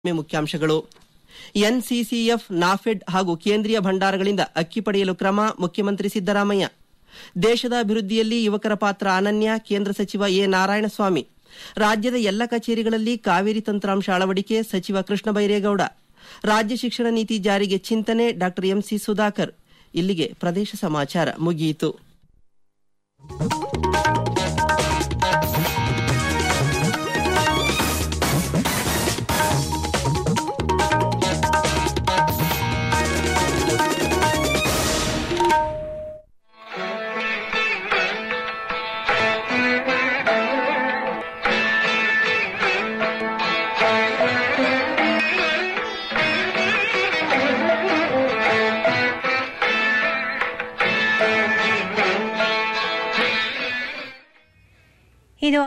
ಮತ್ತೊಮ್ಮೆ ಮುಖ್ಯಾಂಶಗಳು ಎನ್ಸಿಸಿಎಫ್ ನಾಫೆಡ್ ಹಾಗೂ ಕೇಂದ್ರೀಯ ಭಂಡಾರಗಳಿಂದ ಅಕ್ಕಿ ಪಡೆಯಲು ಕ್ರಮ ಮುಖ್ಯಮಂತ್ರಿ ಸಿದ್ದರಾಮಯ್ಯ ದೇಶದ ಅಭಿವೃದ್ಧಿಯಲ್ಲಿ ಯುವಕರ ಪಾತ್ರ ಅನನ್ಯ ಕೇಂದ್ರ ಸಚಿವ ಎ ನಾರಾಯಣಸ್ವಾಮಿ ರಾಜ್ಯದ ಎಲ್ಲ ಕಚೇರಿಗಳಲ್ಲಿ ಕಾವೇರಿ ತಂತ್ರಾಂಶ ಅಳವಡಿಕೆ ಸಚಿವ ಕೃಷ್ಣ ಬೈರೇಗೌಡ ರಾಜ್ಯ ಶಿಕ್ಷಣ ನೀತಿ ಜಾರಿಗೆ ಚಿಂತನೆ ಡಾ ಎಂಸಿ ಸುಧಾಕರ್ ಇಲ್ಲಿಗೆ ಪ್ರದೇಶ ಸಮಾಚಾರ ಮುಗಿಯಿತು ಇದು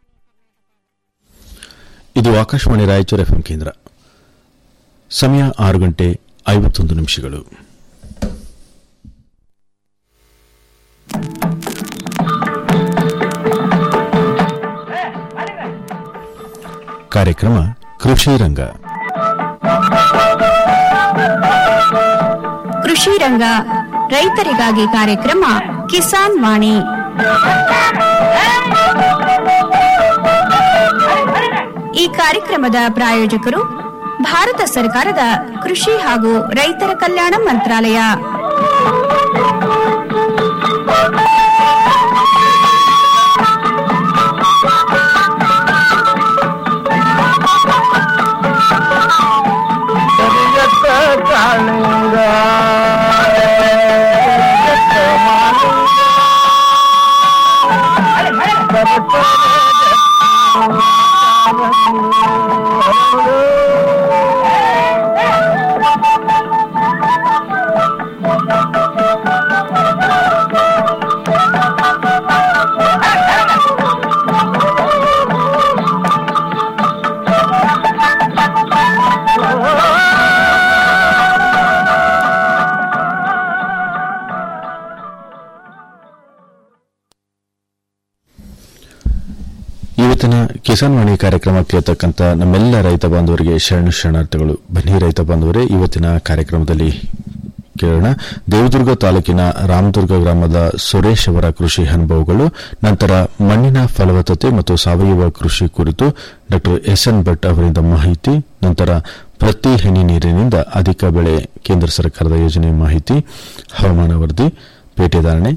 ಇದು ಆಕಾಶವಾಣಿ ರಾಯಚೂರು ಎಫ್ಎಂ ಕೇಂದ್ರ ಸಮಯ ಆರು ಗಂಟೆ ಐವತ್ತೊಂದು ನಿಮಿಷಗಳು ಕಾರ್ಯಕ್ರಮ ಕೃಷಿ ರಂಗ ಕೃಷಿ ರಂಗ ರೈತರಿಗಾಗಿ ಕಾರ್ಯಕ್ರಮ ಕಿಸಾನ್ ವಾಣಿ ಈ ಕಾರ್ಯಕ್ರಮದ ಪ್ರಾಯೋಜಕರು ಭಾರತ ಸರ್ಕಾರದ ಕೃಷಿ ಹಾಗೂ ರೈತರ ಕಲ್ಯಾಣ ಮಂತ್ರಾಲಯ ಕರಿಯತ್ತ ಕಾಳಿಂಗ ಕರಿಯತ್ತ ಮಾಲಿಂಗ ಇವತ್ತಿನ ಕಿಸಾನ್ ವಾಣಿ ಕಾರ್ಯಕ್ರಮ ಕೇಳ್ತಕ್ಕಂಥ ನಮ್ಮೆಲ್ಲ ರೈತ ಬಾಂಧವರಿಗೆ ಶರಣು ಶರಣಾರ್ಥಿಗಳು ಬನ್ನಿ ರೈತ ಬಾಂಧವರೇ ಇವತ್ತಿನ ಕಾರ್ಯಕ್ರಮದಲ್ಲಿ ಕೇಳೋಣ ದೇವದುರ್ಗ ತಾಲೂಕಿನ ರಾಮದುರ್ಗ ಗ್ರಾಮದ ಸುರೇಶ್ ಅವರ ಕೃಷಿ ಅನುಭವಗಳು ನಂತರ ಮಣ್ಣಿನ ಫಲವತ್ತತೆ ಮತ್ತು ಸಾವಯವ ಕೃಷಿ ಕುರಿತು ಡಾ ಎಸ್ ಎನ್ ಭಟ್ ಅವರಿಂದ ಮಾಹಿತಿ ನಂತರ ಪ್ರತಿ ಹನಿ ನೀರಿನಿಂದ ಅಧಿಕ ಬೆಳೆ ಕೇಂದ್ರ ಸರ್ಕಾರದ ಯೋಜನೆ ಮಾಹಿತಿ ಹವಾಮಾನ ವರದಿ ಪೇಟೆದಾರಣೆ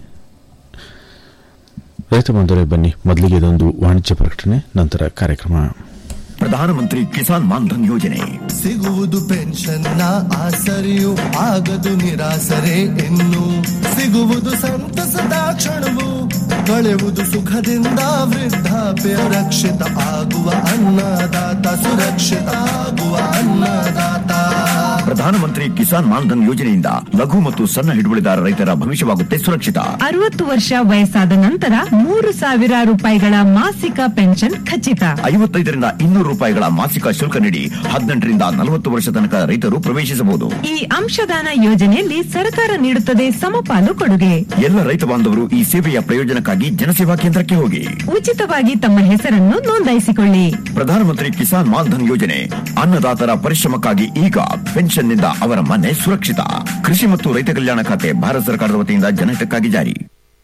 ರೈತ ಬಂದರೆ ಬನ್ನಿ ಮೊದಲಿಗೆ ಇದೊಂದು ವಾಣಿಜ್ಯ ಪ್ರಕಟಣೆ ನಂತರ ಕಾರ್ಯಕ್ರಮ ಪ್ರಧಾನಮಂತ್ರಿ ಕಿಸಾನ್ ಮಾನ್ಧನ್ ಯೋಜನೆ ಸಿಗುವುದು ಪೆನ್ಷನ್ನ ಆಸರೆಯು ಆಗದು ನಿರಾಸರೆ ಇನ್ನು ಸಿಗುವುದು ಸಂತಸದ ಕ್ಷಣವು ಕಳೆವುದು ಸುಖದಿಂದ ವೃದ್ಧಾಪ್ಯ ರಕ್ಷಿತ ಆಗುವ ಅನ್ನದಾತ ಸುರಕ್ಷಿತ ಆಗುವ ಅನ್ನದಾತ ಪ್ರಧಾನಮಂತ್ರಿ ಕಿಸಾನ್ ಮಾನ್ಧನ್ ಯೋಜನೆಯಿಂದ ಲಘು ಮತ್ತು ಸಣ್ಣ ಹಿಡುವಳಿದಾರ ರೈತರ ಭವಿಷ್ಯವಾಗುತ್ತೆ ಸುರಕ್ಷಿತ ಅರವತ್ತು ವರ್ಷ ವಯಸ್ಸಾದ ನಂತರ ಮೂರು ಸಾವಿರ ರೂಪಾಯಿಗಳ ಮಾಸಿಕ ಪೆನ್ಷನ್ ಖಚಿತ ಐವತ್ತೈದರಿಂದ ಇನ್ನೂರು ರೂಪಾಯಿಗಳ ಮಾಸಿಕ ಶುಲ್ಕ ನೀಡಿ ಹದಿನೆಂಟರಿಂದ ನಲವತ್ತು ವರ್ಷ ತನಕ ರೈತರು ಪ್ರವೇಶಿಸಬಹುದು ಈ ಅಂಶದಾನ ಯೋಜನೆಯಲ್ಲಿ ಸರ್ಕಾರ ನೀಡುತ್ತದೆ ಸಮಪಾಲು ಕೊಡುಗೆ ಎಲ್ಲ ರೈತ ಬಾಂಧವರು ಈ ಸೇವೆಯ ಪ್ರಯೋಜನಕ್ಕಾಗಿ ಜನಸೇವಾ ಕೇಂದ್ರಕ್ಕೆ ಹೋಗಿ ಉಚಿತವಾಗಿ ತಮ್ಮ ಹೆಸರನ್ನು ನೋಂದಾಯಿಸಿಕೊಳ್ಳಿ ಪ್ರಧಾನಮಂತ್ರಿ ಕಿಸಾನ್ ಮಾನ್ಧನ್ ಯೋಜನೆ ಅನ್ನದಾತರ ಪರಿಶ್ರಮಕ್ಕಾಗಿ ಈಗ ಪೆನ್ಷನ್ನಿಂದ ಅವರ ಮನೆ ಸುರಕ್ಷಿತ ಕೃಷಿ ಮತ್ತು ರೈತ ಕಲ್ಯಾಣ ಖಾತೆ ಭಾರತ ಸರ್ಕಾರದ ವತಿಯಿಂದ ಜನಹಿತಕ್ಕಾಗಿ ಜಾರಿ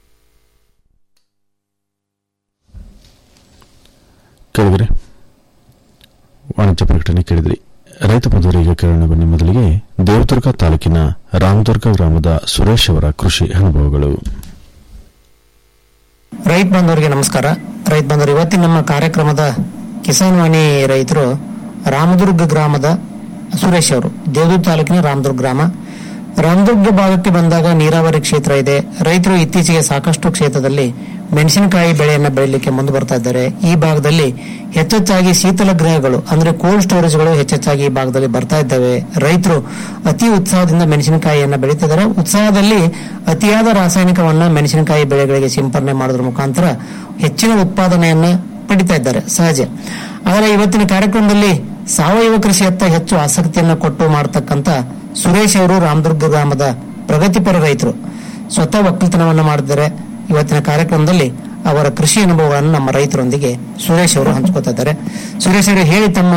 ಕೇಳಿದ್ರೆ ವಾಣಿಜ್ಯ ಪ್ರಕಟಣೆ ಕೇಳಿದ್ರಿ ರೈತ ಬಂಧುವರಿಗೆ ಕೇಳೋಣ ಬನ್ನಿ ಮೊದಲಿಗೆ ದೇವದುರ್ಗ ತಾಲೂಕಿನ ರಾಮದುರ್ಗ ಗ್ರಾಮದ ಸುರೇಶ್ ಅವರ ಕೃಷಿ ಅನುಭವಗಳು ರೈತ ಬಾಂಧವರಿಗೆ ನಮಸ್ಕಾರ ರೈತ ಬಾಂಧವರು ಇವತ್ತಿನ ನಮ್ಮ ಕಾರ್ಯಕ್ರಮದ ಕಿಸಾನ್ ವಾಣಿ ರೈತರು ರಾಮದುರ್ಗ ಗ್ರಾಮದ ಸುರೇಶ್ ಅವರು ದೇವದುರ್ಗ ತಾಲೂಕಿನ ರಾಮದುರ್ಗ ಗ್ರಾಮ ರಾಮದುರ್ಗ ಭಾಗಕ್ಕೆ ಬಂದಾಗ ನೀರಾವರಿ ಕ್ಷೇತ್ರ ಇದೆ ರೈತರು ಇತ್ತೀಚೆಗೆ ಸಾಕಷ್ಟು ಕ್ಷೇತ್ರದಲ್ಲಿ ಮೆಣಸಿನಕಾಯಿ ಬೆಳೆಯನ್ನ ಬೆಳೀಲಿಕ್ಕೆ ಮುಂದೆ ಬರ್ತಾ ಇದ್ದಾರೆ ಈ ಭಾಗದಲ್ಲಿ ಹೆಚ್ಚೆಚ್ಚಾಗಿ ಶೀತಲ ಗೃಹಗಳು ಅಂದ್ರೆ ಕೋಲ್ಡ್ ಸ್ಟೋರೇಜ್ಗಳು ಹೆಚ್ಚೆಚ್ಚಾಗಿ ಈ ಭಾಗದಲ್ಲಿ ಬರ್ತಾ ಇದ್ದಾವೆ ರೈತರು ಅತಿ ಉತ್ಸಾಹದಿಂದ ಮೆಣಸಿನಕಾಯಿಯನ್ನ ಬೆಳೀತಿದ್ದಾರೆ ಉತ್ಸಾಹದಲ್ಲಿ ಅತಿಯಾದ ರಾಸಾಯನಿಕವನ್ನ ಮೆಣಸಿನಕಾಯಿ ಬೆಳೆಗಳಿಗೆ ಸಿಂಪರಣೆ ಮಾಡೋದ್ರ ಮುಖಾಂತರ ಹೆಚ್ಚಿನ ಉತ್ಪಾದನೆಯನ್ನ ಪಡಿತಾ ಇದ್ದಾರೆ ಸಹಜ ಆದರೆ ಇವತ್ತಿನ ಕಾರ್ಯಕ್ರಮದಲ್ಲಿ ಸಾವಯವ ಕೃಷಿಯತ್ತ ಹೆಚ್ಚು ಆಸಕ್ತಿಯನ್ನ ಕೊಟ್ಟು ಮಾಡತಕ್ಕಂತ ಸುರೇಶ್ ಅವರು ರಾಮದುರ್ಗ ಗ್ರಾಮದ ಪ್ರಗತಿಪರ ರೈತರು ಸ್ವತಃ ಒಕ್ಕಲ್ತನವನ್ನ ಮಾಡಿದ್ದಾರೆ ಇವತ್ತಿನ ಕಾರ್ಯಕ್ರಮದಲ್ಲಿ ಅವರ ಕೃಷಿ ಅನುಭವಗಳನ್ನು ನಮ್ಮ ರೈತರೊಂದಿಗೆ ಸುರೇಶ್ ಅವರು ಹಂಚ್ಕೋತಾ ಇದ್ದಾರೆ ಸುರೇಶ್ ಅವರು ಹೇಳಿ ತಮ್ಮ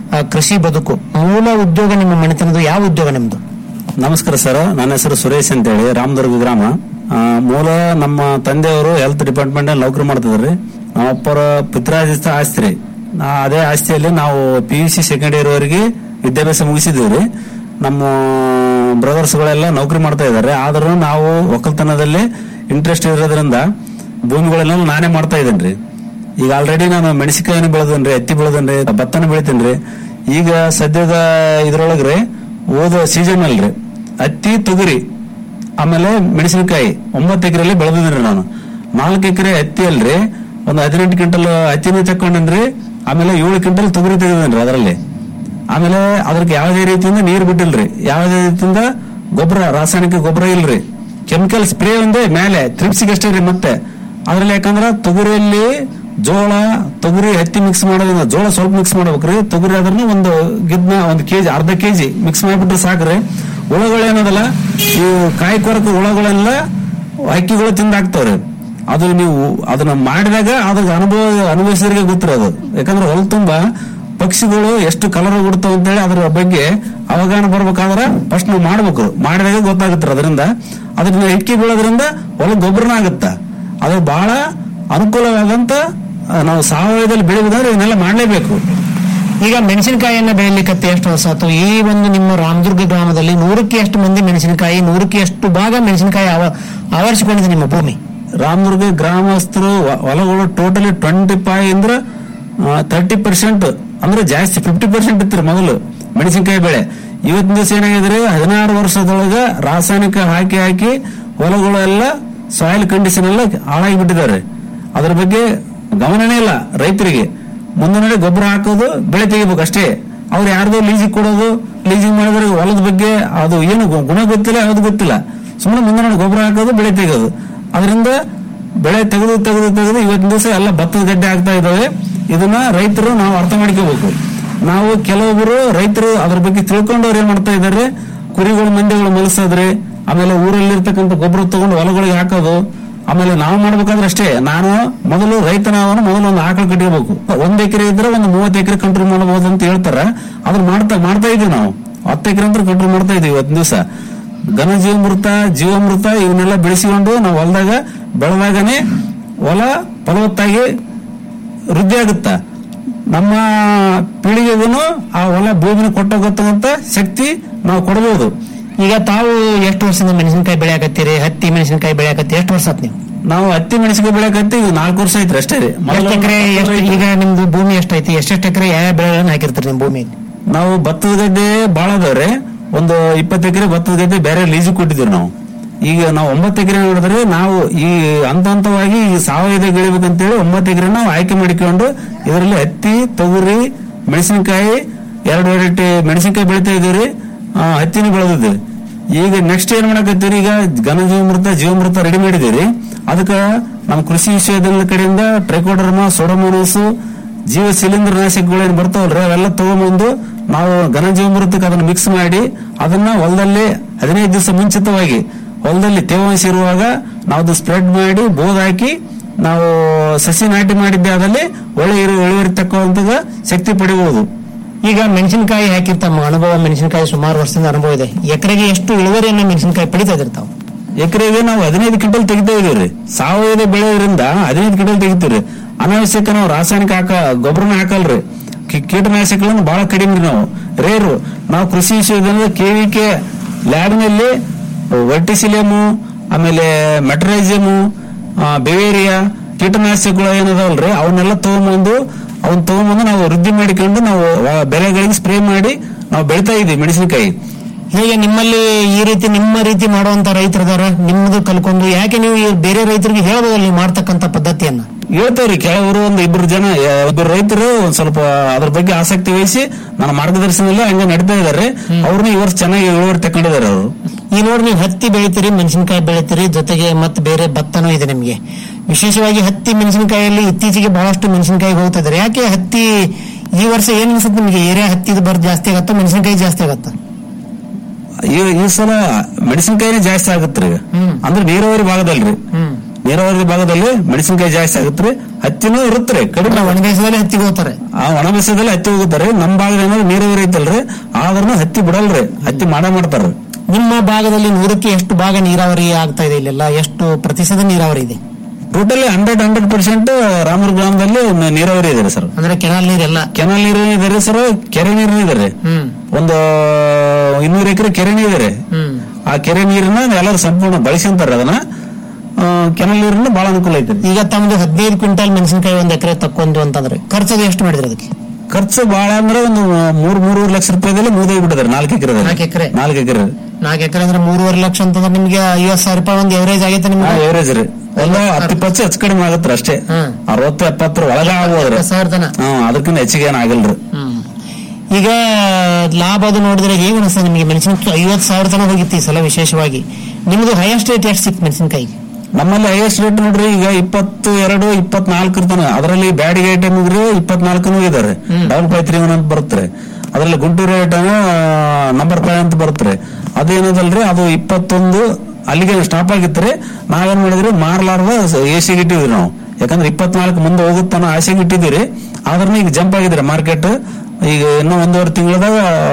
ಆ, ಕೃಷಿ ಬದುಕು ಮೂಲ ಉದ್ಯೋಗ ನಿಮ್ಮ ಮನೆತನದು ಯಾವ ಉದ್ಯೋಗ ನಿಮ್ದು ನಮಸ್ಕಾರ ಸರ್ ನನ್ನ ಹೆಸರು ಸುರೇಶ್ ಅಂತೇಳಿ ರಾಮದುರ್ಗ ಗ್ರಾಮ ಆ, ಮೂಲ ನಮ್ಮ ತಂದೆಯವರು ಹೆಲ್ತ್ ಡಿಪಾರ್ಟ್ಮೆಂಟ್ ಅಲ್ಲಿ ನೌಕರಿ ಮಾಡ್ತಿದ್ರಿ ನಮ್ಮ ಅಪ್ಪರ ಪಿತ್ರಾಜಿತ ಆಸ್ತಿ ರೀ ನಾ ಅದೇ ಆಸ್ತಿಯಲ್ಲಿ ನಾವು P U C second year ವರೆಗೆ ವಿದ್ಯಾಭ್ಯಾಸ ಮುಗಿಸಿದೀವಿ ನಮ್ಮ ಬ್ರದರ್ಸ್ ಗಳೆಲ್ಲ ನೌಕರಿ ಮಾಡ್ತಾ ಇದ್ದಾರೆ ಆದ್ರೂ ನಾವು ಒಕ್ಕಲ್ತನದಲ್ಲಿ ಇಂಟ್ರೆಸ್ಟ್ ಇರೋದ್ರಿಂದ ಭೂಮಿಗಳೆಲ್ಲ ನಾನೇ ಮಾಡ್ತಾ ಇದ್ದೇನೆ ಈಗ ಆಲ್ರೆಡಿ ನಾನು ಮೆಣಸಿನಕಾಯಿನ ಬೆಳೆದನ್ರಿ ಹತ್ತಿ ಬೆಳೆದನ್ರಿ ಭತ್ತನ ಬೆಳಿತೇನ್ರಿ ಈಗ ಸದ್ಯದ ಇದ್ರೊಳಗ್ರಿ ಓದ ಸೀಸನ್ ಅಲ್ರಿ ಹತ್ತಿ ತೊಗರಿ ಆಮೇಲೆ ಮೆಣಸಿನಕಾಯಿ ಒಂಬತ್ತು ಎಕರೆಯಲ್ಲಿ ಬೆಳೆದಿದ್ರಿ ನಾನು ನಾಲ್ಕು ಎಕರೆ ಹತ್ತಿ ಅಲ್ರಿ ಒಂದು ಹದಿನೆಂಟು ಕ್ವಿಂಟಲ್ ಹತ್ತಿನ ತಕೊಂಡೇನ್ರಿ ಆಮೇಲೆ ಏಳು ಕ್ವಿಂಟಲ್ ತೊಗರಿ ತೆಗೆದೇನ್ರಿ ಅದರಲ್ಲಿ ಆಮೇಲೆ ಅದಕ್ಕೆ ಯಾವುದೇ ರೀತಿಯಿಂದ ನೀರು ಬಿಟ್ಟಿಲ್ರಿ ಯಾವುದೇ ರೀತಿಯಿಂದ ಗೊಬ್ಬರ ರಾಸಾಯನಿಕ ಗೊಬ್ಬರ ಇಲ್ರಿ ಕೆಮಿಕಲ್ ಸ್ಪ್ರೇ ಒಂದೇ ಮೇಲೆ ತ್ರಿಪ್ಸಿಗೆ ಅಷ್ಟೇ ರೀ ಮತ್ತೆ ಅದ್ರಲ್ಲಿ ಯಾಕಂದ್ರ ತೊಗರಿಯಲ್ಲಿ ಜೋಳ ತೊಗರಿ ಹತ್ತಿ ಮಿಕ್ಸ್ ಮಾಡೋದ್ರಿಂದ ಜೋಳ ಸ್ವಲ್ಪ ಮಿಕ್ಸ್ ಮಾಡ್ಬೇಕ್ರಿ ತೊಗರಿ ಆದ್ರೂ ಒಂದು ಗಿದ್ನ ಒಂದು ಕೆಜಿ ಅರ್ಧ ಕೆಜಿ ಮಿಕ್ಸ್ ಮಾಡಿಬಿಟ್ರೆ ಸಾಕ್ರಿ ಹುಳಗಳು ಏನದಲ್ಲ ಈ ಕಾಯಿ ಕೊರಕ ಹುಳಗಳೆಲ್ಲ ಹಕ್ಕಿಗಳು ತಿಂದಾಕ್ತಾವ್ರಿ ಅದು ನೀವು ಅದನ್ನ ಮಾಡಿದಾಗ ಅದ್ರ ಅನುಭವ ಅನುಭವಿಸಿದ್ರಿಗೆ ಗೊತ್ತಿರೋದು ಯಾಕಂದ್ರೆ ಹೊಲ ತುಂಬಾ ಪಕ್ಷಿಗಳು ಎಷ್ಟು ಕಲರ್ ಬಿಡ್ತಾವ ಅಂತೇಳಿ ಅದ್ರ ಬಗ್ಗೆ ಅವಗಾಹನ ಬರ್ಬೇಕಾದ್ರೆ ಫಸ್ಟ್ ನಾವು ಮಾಡ್ಬೇಕು ಮಾಡಿದಾಗ ಗೊತ್ತಾಗುತ್ತೆ ಅದರಿಂದ ಅದನ್ನ ಹಿಕ್ಕಿ ಬೀಳೋದ್ರಿಂದ ಹೊಲ ಗೊಬ್ಬರನ ಆಗುತ್ತ ಅದು ಬಹಳ ಅನುಕೂಲವಾದಂತ ಆ, ನಾವು ಸಾವಯವದಲ್ಲಿ ಬೆಳೆಯುವುದಾದ್ರೆ ಇದನ್ನೆಲ್ಲ ಮಾಡಲೇಬೇಕು ಈಗ ಮೆಣಸಿನಕಾಯಿಯನ್ನ ಬೆಳಿಲಿಕ್ಕೆ ಎಷ್ಟು ವರ್ಷ ಆಯ್ತು ಈ ಒಂದು ನಿಮ್ಮ ರಾಮದುರ್ಗ ಗ್ರಾಮದಲ್ಲಿ ನೂರಕ್ಕೆ ಎಷ್ಟು ಮಂದಿ ಮೆಣಸಿನಕಾಯಿ ನೂರಕ್ಕೆ ಎಷ್ಟು ಭಾಗ ಮೆಣಸಿನಕಾಯಿ ಆವ- ಆವರಿಸಿಕೊಂಡಿದೆ ನಿಮ್ಮ ಭೂಮಿ ರಾಮದುರ್ಗ ಗ್ರಾಮಸ್ಥರು ಹೊ- ಹೊಲಗಳು ಟೋಟಲಿ ಟ್ವೆಂಟಿ ಫೈವ್ ಅಂದ್ರೆ ತರ್ಟಿ ಪರ್ಸೆಂಟ್ ಅಂದ್ರೆ ಜಾಸ್ತಿ ಫಿಫ್ಟಿ ಪರ್ಸೆಂಟ್ ಇತ್ತು ಮೊದಲು ಮೆಣಸಿನಕಾಯಿ ಬೆಳೆ ಇವತ್ತಿನ ದಿವಸ ಏನಾಗಿದ್ರೆ ಹದಿನಾರು ವರ್ಷದೊಳಗ ರಾಸಾಯನಿಕ ಹಾಕಿ ಹಾಕಿ ಹೊಲಗಳು ಎಲ್ಲ ಸಾಯಿಲ್ ಕಂಡೀಷನ್ ಎಲ್ಲ ಹಾಳಾಗಿ ಬಿಟ್ಟಿದ್ದಾರೆ ಅದ್ರ ಬಗ್ಗೆ ಗಮನನೇ ಇಲ್ಲ ರೈತರಿಗೆ ಮುಂದೆ ನೋಡಿ ಗೊಬ್ಬರ ಹಾಕೋದು ಬೆಳೆ ತೆಗಿಬೇಕು ಅಷ್ಟೇ ಅವ್ರು ಯಾರ್ದೋ ಲೀಸಿಗೆ ಕೊಡೋದು ಲೀಸಿಂಗ್ ಮಾಡಿದ್ರೆ ಹೊಲದ ಬಗ್ಗೆ ಅದು ಏನು ಗು- ಗುಣ ಗೊತ್ತಿಲ್ಲ ಯಾವ್ದು ಗೊತ್ತಿಲ್ಲ ಸುಮ್ಮನೆ ಮುಂದೆ ನೋಡಿ ಗೊಬ್ಬರ ಹಾಕೋದು ಬೆಳೆ ತೆಗೆಯೋದು ಅದರಿಂದ ಬೆಳೆ ತೆಗೆದು ತೆಗೆದು ತೆಗೆದು ಇವತ್ತಿನ ದಿವಸ ಎಲ್ಲ ಭತ್ತದ ಗಡ್ಡೆ ಆಗ್ತಾ ಇದಾವೆ ಇದನ್ನ ರೈತರು ನಾವು ಅರ್ಥ ಮಾಡ್ಕೋಬೇಕು ನಾವು ಕೆಲವೊಬ್ಬರು ರೈತರು ಅದ್ರ ಬಗ್ಗೆ ತಿಳ್ಕೊಂಡವ್ರು ಏನ್ ಮಾಡ್ತಾ ಇದ್ದಾರೆ ಕುರಿಗಳು ಮಂದಿಗಳು ಮಲಸೋದ್ರಿ ಆಮೇಲೆ ಊರಲ್ಲಿರ್ತಕ್ಕಂಥ ಗೊಬ್ಬರ ತಗೊಂಡು ಹೊಲಗಳಿಗೆ ಹಾಕೋದು ಆಮೇಲೆ ನಾವು ಮಾಡ್ಬೇಕಾದ್ರೆ ಅಷ್ಟೇ ನಾನು ಮೊದಲು ರೈತನವನು ಮೊದಲು ಒಂದು ಆಕಳ ಕಟ್ಟಿರ್ಬೇಕು ಒಂದ್ ಎಕರೆ ಇದ್ರೆ ಒಂದು ಮೂವತ್ತು ಎಕರೆ ಕಂಟ್ರೋಲ್ ಮಾಡಬಹುದು ಅಂತ ಹೇಳ್ತಾರ ಅದನ್ನ ಮಾಡ್ತಾ ಮಾಡ್ತಾ ಇದೀವಿ ನಾವು ಹತ್ತು ಎಕರೆ ಅಂತ ಕಂಟ್ರೋಲ್ ಮಾಡ್ತಾ ಇದೀವಿ ಇವತ್ತಿನ ದಿವಸ ಘನ ಜೀವಮೃತ ಜೀವಾಮೃತ ಇವನ್ನೆಲ್ಲ ಬೆಳೆಸಿಕೊಂಡು ನಾವು ಹೊಲದಾಗ ಬೆಳೆದಾಗನೆ ಹೊಲ ಫಲವತ್ತಾಗಿ ವೃದ್ಧಿ ಆಗುತ್ತ ನಮ್ಮ ಪೀಳಿಗೆಗೂ ಆ ಹೊಲ ಭೂಮಿನ ಕೊಟ್ಟೋಗತ್ತಂತ ಶಕ್ತಿ ನಾವು ಕೊಡಬಹುದು ಈಗ ತಾವು ಎಷ್ಟು ವರ್ಷದಿಂದ ಮೆಣಸಿನಕಾಯಿ ಬೆಳೆಯಾಕತ್ತೀರಿ ಹತ್ತಿ ಮೆಣಸಿನಕಾಯಿ ಬೆಳೆಯಾಕತ್ತಿ ಎಷ್ಟು ವರ್ಷ ಆತ್ ನೀವು ನಾವು ಹತ್ತಿ ಮೆಣಸಿಗೆ ಬೆಳೆಕತ್ತಿ ಈಗ ನಾಲ್ಕು ವರ್ಷ ಐತ್ರಿ ಅಷ್ಟೇ ರೀ ಎಷ್ಟು ಎಕರೆ ಎಷ್ಟು ಈಗ ನಿಮ್ದು ಭೂಮಿ ಎಷ್ಟೈತಿ ಎಷ್ಟೆಷ್ಟು ಎಕರೆ ಯಾವ ಬೆಳೆಗಳನ್ನ ಹಾಕಿರ್ತೀರಿ ನಿಮ್ಮ ಭೂಮಿಯಲ್ಲಿ ನಾವು ಭತ್ತದ ಗದ್ದೆ ಬಾಳ ಅದಾವ್ರೆ ಒಂದು ಇಪ್ಪತ್ತು ಎಕರೆ ಭತ್ತದ ಗದ್ದೆ ಬೇರೆ ಲೀಸಿಗೆ ಕೊಟ್ಟಿದ್ದೀವಿ ನಾವು ಈಗ ನಾವು ಒಂಬತ್ತು ಎಕರೆ ನೋಡಿದ್ರೆ ನಾವು ಈ ಹಂತ ಹಂತವಾಗಿ ಈ ಸಾವಯವ ಬೆಳಿಬೇಕಂತೇಳಿ ಒಂಬತ್ತು ಎಕರೆ ನಾವು ಆಯ್ಕೆ ಮಾಡಿಕೊಂಡು ಇದರಲ್ಲಿ ಹತ್ತಿ ತೊಗರಿ ಮೆಣಸಿನಕಾಯಿ ಎರಡು ವೆರೈಟಿ ಮೆಣಸಿನಕಾಯಿ ಬೆಳಿತಾ ಇದೀವಿ ಹತ್ತಿನ ಬೆಳೆದಿದ್ದೀವಿ ಈಗ ನೆಕ್ಸ್ಟ್ ಏನ್ ಮಾಡಕತ್ತೀರಿ ಈಗ ಘನ ಜೀವಮೃತ ಜೀವಮೃತ ರೆಡಿ ಮಾಡಿದ್ದೀರಿ ಅದಕ್ಕೆ ನಮ್ಮ ಕೃಷಿ ವಿಶ್ವವಿದ್ಯಾಲಯದ ಕಡೆಯಿಂದ ಟ್ರೈಕೋಡರ್ಮಾ ಸೋಡಮೋನೋಸು ಜೀವ ಶಿಲೀಂಧ್ರ ನಾಶಕಗಳೇನು ಬರ್ತಾವಲ್ರಿ ಅವೆಲ್ಲ ತಗೊಂಬಂದು ನಾವು ಘನ ಜೀವಮೃತಕ್ಕೆ ಅದನ್ನ ಮಿಕ್ಸ್ ಮಾಡಿ ಅದನ್ನ ಹೊಲದಲ್ಲಿ ಹದಿನೈದು ದಿವಸ ಮುಂಚಿತವಾಗಿ ಹೊಲದಲ್ಲಿ ತೇವಾಂಶ ಇರುವಾಗ ನಾವು ಅದು ಸ್ಪ್ರೆಡ್ ಮಾಡಿ ಬೋದ್ ಹಾಕಿ ನಾವು ಸಸಿ ನಾಟಿ ಮಾಡಿದ್ದೆ ಅದಲ್ಲಿ ಒಳ್ಳೆ ಇರು- ಇಳುವರಿ ತಕ್ಕುವಂತ ಶಕ್ತಿ ಪಡಿಬಹುದು ಈಗ ಮೆಣಸಿನಕಾಯಿ ಹಾಕಿರ್ ತಮ್ಮ ಅನುಭವ ಮೆಣಸಿನಕಾಯಿ ಸುಮಾರು ವರ್ಷದಿಂದ ಅನುಭವ ಇದೆ ಎಕರೆಗೆ ಎಷ್ಟು ಇಳುವರಿಯನ್ನ ಮೆಣಸಿನಕಾಯಿ ಪಡಿತಾ ಇದ್ರಿ ತಾವು ಎಕರೆಗೆ ನಾವು ಹದಿನೈದು ಕ್ವಿಂಟಲ್ ತೆಗಿತಾ ಇದೀವ್ರಿ ಸಾವಯವ ಬೆಳೆಯೋದ್ರಿಂದ ಹದಿನೈದು ಕ್ವಿಂಟಲ್ ತೆಗಿತೀವ್ರಿ ಅನಾವಶ್ಯಕ ನಾವು ರಾಸಾಯನಿಕ ಹಾಕ ಗೊಬ್ಬರನ ಹಾಕಲ್ರಿ ಕಿ- ಕೀಟನಾಶಕಗಳನ್ನು ಬಹಳ ಕಡಿಮೆ ರೀ ನಾವು ರೇರು ನಾವು ಕೃಷಿ ವಿಶ್ವವಿದ್ಯಾಲಯದ ಕೆವಿಕೆ ಲ್ಯಾಬ್ನಲ್ಲಿ ವರ್ಟಿಸಿಲಿಯಮು ಆಮೇಲೆ ಮೆಟ್ರೈಸಿಯಮು ಬೆವೇರಿಯಾ ಕೀಟನಾಶಕಗಳು ಏನದಾವಲ್ರಿ ಅವನ್ನೆಲ್ಲ ತಗೊಂಬಂದು ಅವನ್ ತಗೊಂಬಂದು ನಾವು ವೃದ್ಧಿ ಮಾಡಿಕೊಂಡು ನಾವು ಆ ಬೆಳೆಗಳಿಗೆ ಸ್ಪ್ರೇ ಮಾಡಿ ನಾವು ಬೆಳಿತಾ ಇದೀವಿ ಮೆಣಸಿನಕಾಯಿ ಹೇಗೆ ನಿಮ್ಮಲ್ಲಿ ಈ ರೀತಿ ನಿಮ್ಮ ರೀತಿ ಮಾಡುವಂತ ರೈತರಿದಾರ ನಿಮ್ಮದು ಕಲ್ಕೊಂಡು ಯಾಕೆ ನೀವು ಈ ಬೇರೆ ರೈತರಿಗೆ ಹೇಳ್ಬೋದಲ್ಲ ನೀವು ಮಾಡ್ತಕ್ಕಂತ ಪದ್ಧತಿಯನ್ನ ಹೇಳ್ತಾವ್ರಿ ಕೆಲವರು ಒಂದು ಇಬ್ರು ಜನ ಆ, ಇಬ್ರು ರೈತರು ಒಂದ್ ಸ್ವಲ್ಪ ಅದ್ರ ಬಗ್ಗೆ ಆಸಕ್ತಿ ವಹಿಸಿ ನನ್ನ ಮಾರ್ಗದರ್ಶನದಲ್ಲಿ ಹಂಗೆ ನಡೀತಾ ಇದಾರೆ ಅವ್ರನ್ನ ಈ ವರ್ಷ ಚೆನ್ನಾಗಿ ಇಳುವರಿ ತಕೊಂಡಿದ್ದಾರೆ ಅವರು ಈ ನೋಡಿ ನೀವು ಹತ್ತಿ ಬೆಳಿತೀರಿ ಮೆಣಸಿನಕಾಯಿ ಬೆಳಿತೀರಿ ಜೊತೆಗೆ ಮತ್ತೆ ಬೇರೆ ಭತ್ತನೂ ಇದೆ ನಿಮಗೆ ವಿಶೇಷವಾಗಿ ಹತ್ತಿ ಮೆಣಸಿನಕಾಯಿಯಲ್ಲಿ ಇತ್ತೀಚೆಗೆ ಬಹಳಷ್ಟು ಮೆಣಸಿನಕಾಯಿ ಹೋಗ್ತಾ ಇದಾರೆ ಯಾಕೆ ಹತ್ತಿ ಈ ವರ್ಷ ಏನ್ ಅನ್ಸುತ್ತೆ ನಿಮಗೆ ಏರಿಯಾ ಹತ್ತಿದ ಬರ್ ಜಾಸ್ತಿ ಆಗತ್ತಾ ಮೆಣಸಿನಕಾಯಿ ಜಾಸ್ತಿ ಆಗತ್ತಾ ಈ ಈ ಸಲ ಮೆಣಸಿನಕಾಯಿನೇ ಜಾಸ್ತಿ ಆಗತ್ರಿ ಈಗ ಅಂದ್ರೆ ನೀರಾವರಿ ಭಾಗದಲ್ರಿ ನೀರಾವರಿ ಭಾಗದಲ್ಲಿ ಮೆಣಸಿನಕಾಯಿ ಜಾಸ್ತಿ ಆಗುತ್ತೆ ಹತ್ತಿನೂ ಇರುತ್ತೆ ಕಡಿಮೆ ಒಣ ಬೇಸದಲ್ಲಿ ಹತ್ತಿಗೆ ಹೋಗ್ತಾರೆ ಆ ಒಣ ಬೇಸಾಯದಲ್ಲಿ ಹತ್ತಿ ಹೋಗುತ್ತಾರೆ ನಮ್ ಭಾಗದ ಏನಾದ್ರು ನೀರಾವರಿ ಐತಲ್ರಿ ಆದ್ರೂ ಹತ್ತಿ ಬಿಡಲ್ರಿ ಹತ್ತಿ ಮಾಡೇ ಮಾಡ್ತಾರ ನಿಮ್ಮ ಭಾಗದಲ್ಲಿ ನೂರಕ್ಕೆ ಎಷ್ಟು ಭಾಗ ನೀರಾವರಿ ಆಗ್ತಾ ಇದೆ ಇಲ್ಲೆಲ್ಲ ಎಷ್ಟು ಪ್ರತಿಶತ ನೀರಾವರಿ ಇದೆ ಟೋಟಲಿ ಹಂಡ್ರೆಡ್ ಹಂಡ್ರೆಡ್ ಪರ್ಸೆಂಟ್ ರಾಮೂರ್ ಗ್ರಾಮದಲ್ಲಿ ನ- ನೀರಾವರಿ ಇದೆ ಸರ್ ಅಂದ್ರೆ ಕೆನಾಲ್ ನೀರೆಲ್ಲ ಕೆನಾಲ್ ನೀರು ಇದೆ ರೀ ಸರ್ ಕೆರೆ ನೀರು ಇದೆ ರೀ ಹ್ಮ್ ಒಂದು ಇನ್ನೂರು ಎಕರೆ ಕೆರೆ ನೀರು ಇದೆ ರೀ ಹ್ಮ್ ಆ ಕೆರೆ ನೀರನ್ನ ಎಲ್ಲರೂ ಸಂಪೂರ್ಣ ಬಳಸ್ಕೊಂತಾರ ಅದನ್ನ ಆ, ಕೆನಾಲ್ ನೀರನ್ನ ಬಹಳ ಅನುಕೂಲ ಐತೆ ರೀ. ಈಗ ತಮ್ದು ಹದಿನೈದು ಕ್ವಿಂಟಲ್ ಮೆಣಸಿನಕಾಯಿ ಒಂದ್ ಎಕರೆ ತಕ್ಕೊಂದು ಅಂತಂದ್ರೆ ಖರ್ಚದು ಎಷ್ಟು ಮಾಡಿದ್ರಿ ಅದಕ್ಕೆ ಖರ್ಚು ಬಹಳ ಅಂದ್ರೆ ಒಂದು ಮೂರ್ ಮೂರುವರೆ ಲಕ್ಷ ರೂಪಾಯಿದಲ್ಲಿ ಮುಗಿದೋಗಿ ಬಿಟ್ಟಿದ್ದಾರೆ ನಾಲ್ಕು ಎಕರೆ ನಾಲ್ಕು ಎಕರೆ ನಾಲ್ಕು ಎಕರೆ ನಾಲ್ಕು ಎಕರೆ ಅಂದ್ರೆ ಮೂರುವರೆ ಲಕ್ಷ ಅಂತಂದ್ರೆ ನಿಮ್ಗೆ ಐವತ್ ಸಾವಿರ ರೂಪಾಯಿ ಒಂದು ಎವರೇಜ್ ಆಗೈತೆ ನಿಮ್ಗೆ ಎವರೇಜ್ ರೀ ಒಂದು ಹತ್ತು ಇಪ್ಪತ್ತು ಹೆಚ್ಚು ಕಡಿಮೆ ಆಗತ್ರಿ ಅಷ್ಟೇ ಹ್ಮ್. ಅರವತ್ತು ಎಪ್ಪತ್ತರ ಒಳಗ ಆಗ್ಬೋದ್ರಿ ಇಪ್ಪತ್ತು ಸಾವಿರ ತನ ಹ್ಮ್ ಅದಕ್ಕಿಂತ ಹೆಚ್ಚಿಗೆ ಏನ್ ಆಗಿಲ್ರಿ ಹ್ಮ್. ಈಗ ಲಾಭ ಅದು ನೋಡಿದ್ರೆ ಹೇಗೆ ಅನಿಸ್ತದೆ ನಿಮಗೆ ಮೆಣಸಿನಕಾಯಿ ಐವತ್ತು ಸಾವಿರ ತನಕ ಹೋಗಿತ್ತು ಈ ಸಲ ವಿಶೇಷವಾಗಿ ನಿಮ್ದು ಹೈಯೆಸ್ಟ್ ರೇಟ್ ಎಷ್ಟು ಸಿಕ್ತು ಮೆಣಸಿನಕಾಯಿ ನಮ್ಮಲ್ಲಿ ಹೈಯೆಸ್ಟ್ ರೇಟ್ ನೋಡ್ರಿ ಈಗ ಇಪ್ಪತ್ತು ಎರಡು ಇಪ್ಪತ್ನಾಲ್ಕರ ತನ ಅದರಲ್ಲಿ ಬ್ಯಾಡಿಗೆ ಐಟಮ್ ರೀ ಇಪ್ಪತ್ನಾಲ್ಕನೂ ಇದಾರೆ ಡಬಲ್ ಫೈವ್ ತ್ರೀ ಒನ್ ಅಂತ ಬರುತ್ತೆ ಅದರಲ್ಲಿ ಗುಂಟೂರು ಐಟಮ್ ನಂಬರ್ ಫೈವ್ ಅಂತ ಬರುತ್ತೆ ಅದೇನದಲ್ರಿ ಅದು ಇಪ್ಪತ್ತೊಂದು ಅಲ್ಲಿಗೆ ಸ್ಟಾಪ್ ಆಗಿತ್ರಿ ನಾವೇನ್ ಮಾಡಿದ್ರಿ ಮಾರ್ಲಾರ್ದ ಎಸಿಗೆ ಇಟ್ಟಿದ್ವಿ ನಾವು ಯಾಕಂದ್ರೆ ಇಪ್ಪತ್ನಾಲ್ಕು ಮುಂದೆ ಹೋಗುತ್ತಾನ ಆಸೆಗೆ ಇಟ್ಟಿದ್ದೀರಿ ಆದ್ರೂ ಈಗ ಜಂಪ್ ಆಗಿದ್ರೆ ಮಾರ್ಕೆಟ್ ಈಗ ಇನ್ನೂ ಒಂದೂವರೆ ತಿಂಗಳದಾಗ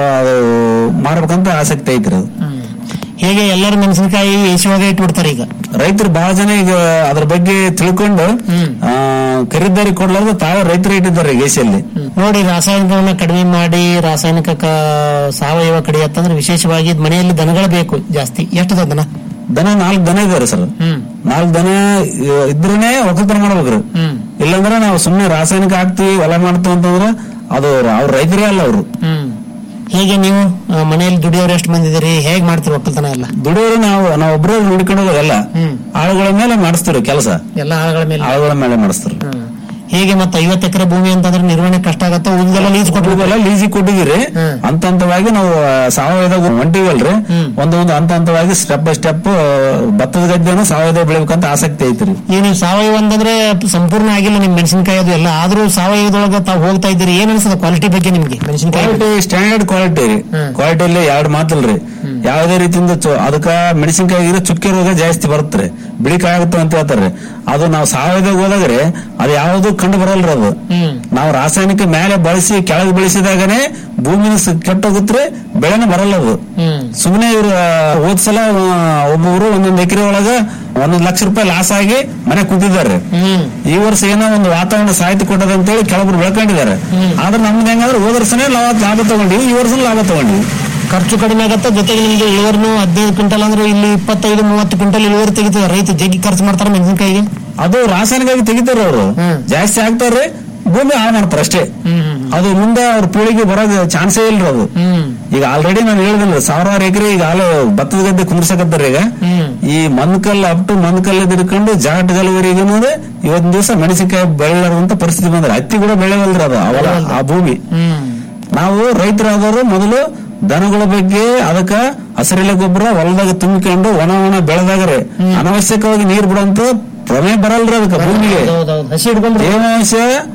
ಮಾರ್ಬೇಕಂತ ಆಸಕ್ತಿ ಐತ್ರಿ ಅದು ಹೇಗೆ ಎಲ್ಲರೂ ಮೆಣಸಿನಕಾಯಿ ಏಸುವಾಗ ಇಟ್ಬಿಡ್ತಾರೆ ಈಗ ರೈತರು ಬಹಳ ಜನ ಈಗ ಅದ್ರ ಬಗ್ಗೆ ತಿಳ್ಕೊಂಡು ಆ, ಖರೀದಾರಿ ಕೊಡ್ಲಾರ್ದ ತಾವೇ ರೈತರು ಇಟ್ಟಿದ್ದಾರೆ ಗೇಸಿಯಲ್ಲಿ ನೋಡಿ ರಾಸಾಯನಿಕವನ್ನ ಕಡಿಮೆ ಮಾಡಿ ರಾಸಾಯನಿಕ ಕ- ಸಾವಯವ ಕಡಿಯತ್ತಂದ್ರೆ ವಿಶೇಷವಾಗಿ ಇದ್ ಮನೆಯಲ್ಲಿ ದನಗಳು ಬೇಕು ಜಾಸ್ತಿ ಎಷ್ಟು ದನ ದನ ನಾಲ್ಕು ದನ ಇದಾರೆ ಸರ್ ಹ್ಮ್ ನಾಲ್ಕು ದನ ಇದ್ರೇನೆ ಒಕ್ಕಲ್ತನ ಮಾಡ್ಬೇಕ್ರಿ ಹ್ಮ್ ಇಲ್ಲಾಂದ್ರೆ ನಾವು ಸುಮ್ಮನೆ ರಾಸಾಯನಿಕ ಹಾಕ್ತಿವಿ ಹೊಲ ಮಾಡ್ತೀವಿ ಅಂತಂದ್ರೆ ಅದು ಅವ್ರ ರೈತರೇ ಅಲ್ಲ ಅವರು ಹ್ಮ್ ಹೇಗೆ ನೀವು ಆ, ಮನೆಯಲ್ಲಿ ದುಡಿಯೋರು ಎಷ್ಟು ಬಂದಿದ್ದೀರಿ ಹೇಗ್ ಮಾಡ್ತೀರಿ ಒಕ್ಕಲ್ತನ ಎಲ್ಲ ದುಡಿಯೋರು ನಾವು ನಾವು ಒಬ್ಬರೇ ನೋಡ್ಕೊಂಡು ಹೋಗೋದಲ್ಲ ಹ್ಮ್ ಆಳುಗಳ ಮೇಲೆ ಮಾಡಿಸ್ತೀವಿ ಕೆಲಸ ಎಲ್ಲ ಆಳುಗಳ ಮೇಲೆ ಆಳುಗಳ ಮೇಲೆ ಮಾಡಿಸ್ತಾರೆ ಹ್ಮ್. ಹೇಗೆ ಮತ್ತೆ ಐವತ್ತು ಎಕರೆ ಭೂಮಿ ಅಂತಂದ್ರೆ ನಿರ್ವಹಣೆ ಕಷ್ಟ ಆಗತ್ತ ಉಳಿದೆಲ್ಲ ಲೀಸ್ ಕೊಟ್ಟು ಕೊಟ್ಟಿಗೆಲ್ಲ ಲೀಸಿಗೆ ಕೊಟ್ಟಿದ್ದೀರಿ ಹ್ಮ್. ಹಂತ ಹಂತವಾಗಿ ನಾವು ಆ, ಸಾವಯವದಾಗ ಹೊಂಟಿವಲ್ರಿ ಹ್ಮ್. ಒಂದು ಒಂದು ಹಂತ ಹಂತವಾಗಿ ಸ್ಟೆಪ್ ಬೈ ಸ್ಟೆಪ್ ಭತ್ತದ ಗದ್ದೆನ ಸಾವಯವ ಬೆಳಿಬೇಕಂತ ಆಸಕ್ತಿ ಐತ್ರಿ ಈಗ ನೀವು ಸಾವಯವ ಅಂತಂದ್ರೆ ಸಂಪೂರ್ಣ ಆಗಿಲ್ಲ ನಿಮ್ ಮೆಣಸಿನಕಾಯಿ ಅದು ಎಲ್ಲ ಆದ್ರೂ ಸಾವಯವದೊಳಗೆ ತಾವು ಹೋಗ್ತಾ ಇದ್ದೀರಿ ಏನ್ ಅನ್ಸದ ಕ್ವಾಲಿಟಿ ಬಗ್ಗೆ ನಿಮ್ಗೆ ಮೆಣಸಿನಕಾಯಿ ಕ್ವಾಲಿಟಿ ಸ್ಟ್ಯಾಂಡರ್ಡ್ ಕ್ವಾಲಿಟಿ ರೀ ಹ್ಮ್. ಕ್ವಾಲಿಟಿಯಲ್ಲಿ ಎರಡು ಮಾತಿಲ್ರಿ ಯಾವುದೇ ರೀತಿಯಿಂದ ಚೊ- ಅದಕ್ಕ ಮೆಣಸಿನಕಾಯಿ ಚುಕ್ಕೆ ರೋಗ ಜಾಸ್ತಿ ಬರುತ್ತೆ ಬಿಳಿ ಕಾಯಾಗುತ್ತೆ ಅಂತ ಹೇಳ್ತಾರೆ ಅದು ನಾವು ಸಾವಯವದಾಗ ಹೋದಾಗ್ರಿ ಅದು ಯಾವುದು ಕಂಡು ಬರಲ್ರಿ ಅದು ಹ್ಮ್ ನಾವು ರಾಸಾಯನಿಕ ಮೇಲೆ ಬಳಸಿ ಕೆಳಗೆ ಬೆಳೆಸಿದಾಗನೇ ಭೂಮಿನ ಸ- ಕೆಟ್ಟೋಗುತ್ತೆ ಬೆಳೆನೇ ಬರಲ್ಲ ಅದು ಹ್ಮ್ ಸುಮ್ಮನೆ ಇವ್ರು ಹೋದ್ ಸಲ ಆ, ಒಬ್ಬೊಬ್ರು ಒಂದೊಂದು ಎಕರೆ ಒಳಗ ಒಂದೊಂದು ಲಕ್ಷ ರೂಪಾಯಿ ಲಾಸ್ ಆಗಿ ಮನೆ ಕೂತಿದ್ದಾರೆ ಹ್ಮ್ ಈ ವರ್ಷ ಏನೋ ಒಂದು ವಾತಾವರಣ ಸಾಹಿತ್ಯ ಕೊಟ್ಟದ ಅಂತೇಳಿ ಕೆಲವೊಬ್ರು ಬೆಳ್ಕೊಂಡಿದ್ದಾರೆ ಆದ್ರೆ ನಮ್ದು ಹೆಂಗಂದ್ರೆ ಹೋದ ವರ್ಷನೇ ಲಾಭ ಲಾಭ ತಗೊಂಡಿವಿ ಈ ವರ್ಷ ಲಾಭ ತಗೊಂಡಿವಿ ಖರ್ಚು ಕಡಿಮೆ ಆಗತ್ತ ಜೊತೆಗೆ ನಿಮ್ಗೆ ಇಳುವರಿನೂ ಹದಿನೈದು ಕ್ವಿಂಟಲ್ ಅಂದ್ರೆ ಇಲ್ಲಿ ಇಪ್ಪತ್ತೈದು ಮೂವತ್ತು ಕ್ವಿಂಟಲ್ ಇಳುವರಿ ತೆಗಿತದೆ ರೈತ ಜಗ್ಗಿ ಖರ್ಚು ಮಾಡ್ತಾರೆ ಮೆಣಸಿನಕಾಯಿಗೆ ಅದು ರಾಸಾಯನಿಕ ತೆಗಿತಾರ ಅವರು ಹ್ಮ್. ಜಾಸ್ತಿ ಆಗ್ತಾರ್ರಿ ಭೂಮಿ ಹಾಳು ಮಾಡ್ತಾರೆ ಅಷ್ಟೇ ಹ್ಮ್ ಅದು ಮುಂದೆ ಅವ್ರ ಪೀಳಿಗೆ ಬರೋದು ಚಾನ್ಸೇ ಇಲ್ರಿ ಅದು ಹ್ಮ್ ಈಗ ಆಲ್ರೆಡಿ ನಾನು ಹೇಳಿದಿಲ್ಲ ಸಾವಿರಾರು ಎಕರೆ ಈಗ ಹಾಲು ಭತ್ತದ ಗದ್ದೆ ಕುಂದ್ರಸಕತ್ತಾರ ಈಗ ಹ್ಮ್ ಈ ಮನ್ಕಲ್ ಅಪ್ ಟು ಮನ್ಕಲ್ ಹಿಡ್ಕೊಂಡು ಜಾಟಗಲ್ವರೆಗೆ ಇವತ್ತಿನ ದಿವಸ ಮೆಣಸಿನಕಾಯಿ ಬೆಳೆಲಾರಂತ ಪರಿಸ್ಥಿತಿ ಬಂದ್ರೆ ಹತ್ತಿ ಕೂಡ ಬೆಳೆವಲ್ರಿ ಅದು ಅವಲ ಆ ಭೂಮಿ ಹ್ಮ್ ನಾವು ರೈತರಾದವರು ಮೊದಲು ದನಗಳ ಬಗ್ಗೆ ಅದಕ್ಕ ಹಸಿರೆಲೆ ಗೊಬ್ಬರ ಹೊಲದಾಗ ತುಂಬಿಕೊಂಡು ಒಣ ಒಣ ಬೆಳೆದಾಗ್ರೆ ಅನವಶ್ಯಕವಾಗಿ ನೀರ್ ಬಿಡುವಂತ ಪ್ರಮೇಯ ಬರಲ್ರಿ ಅದಕ್ಕೆ ಭೂಮಿಗೆ ಹೌದೌದು ಹಸಿ ಹಿಡ್ಕೊಂಡ್ರೆ ತೇವಾಂಶ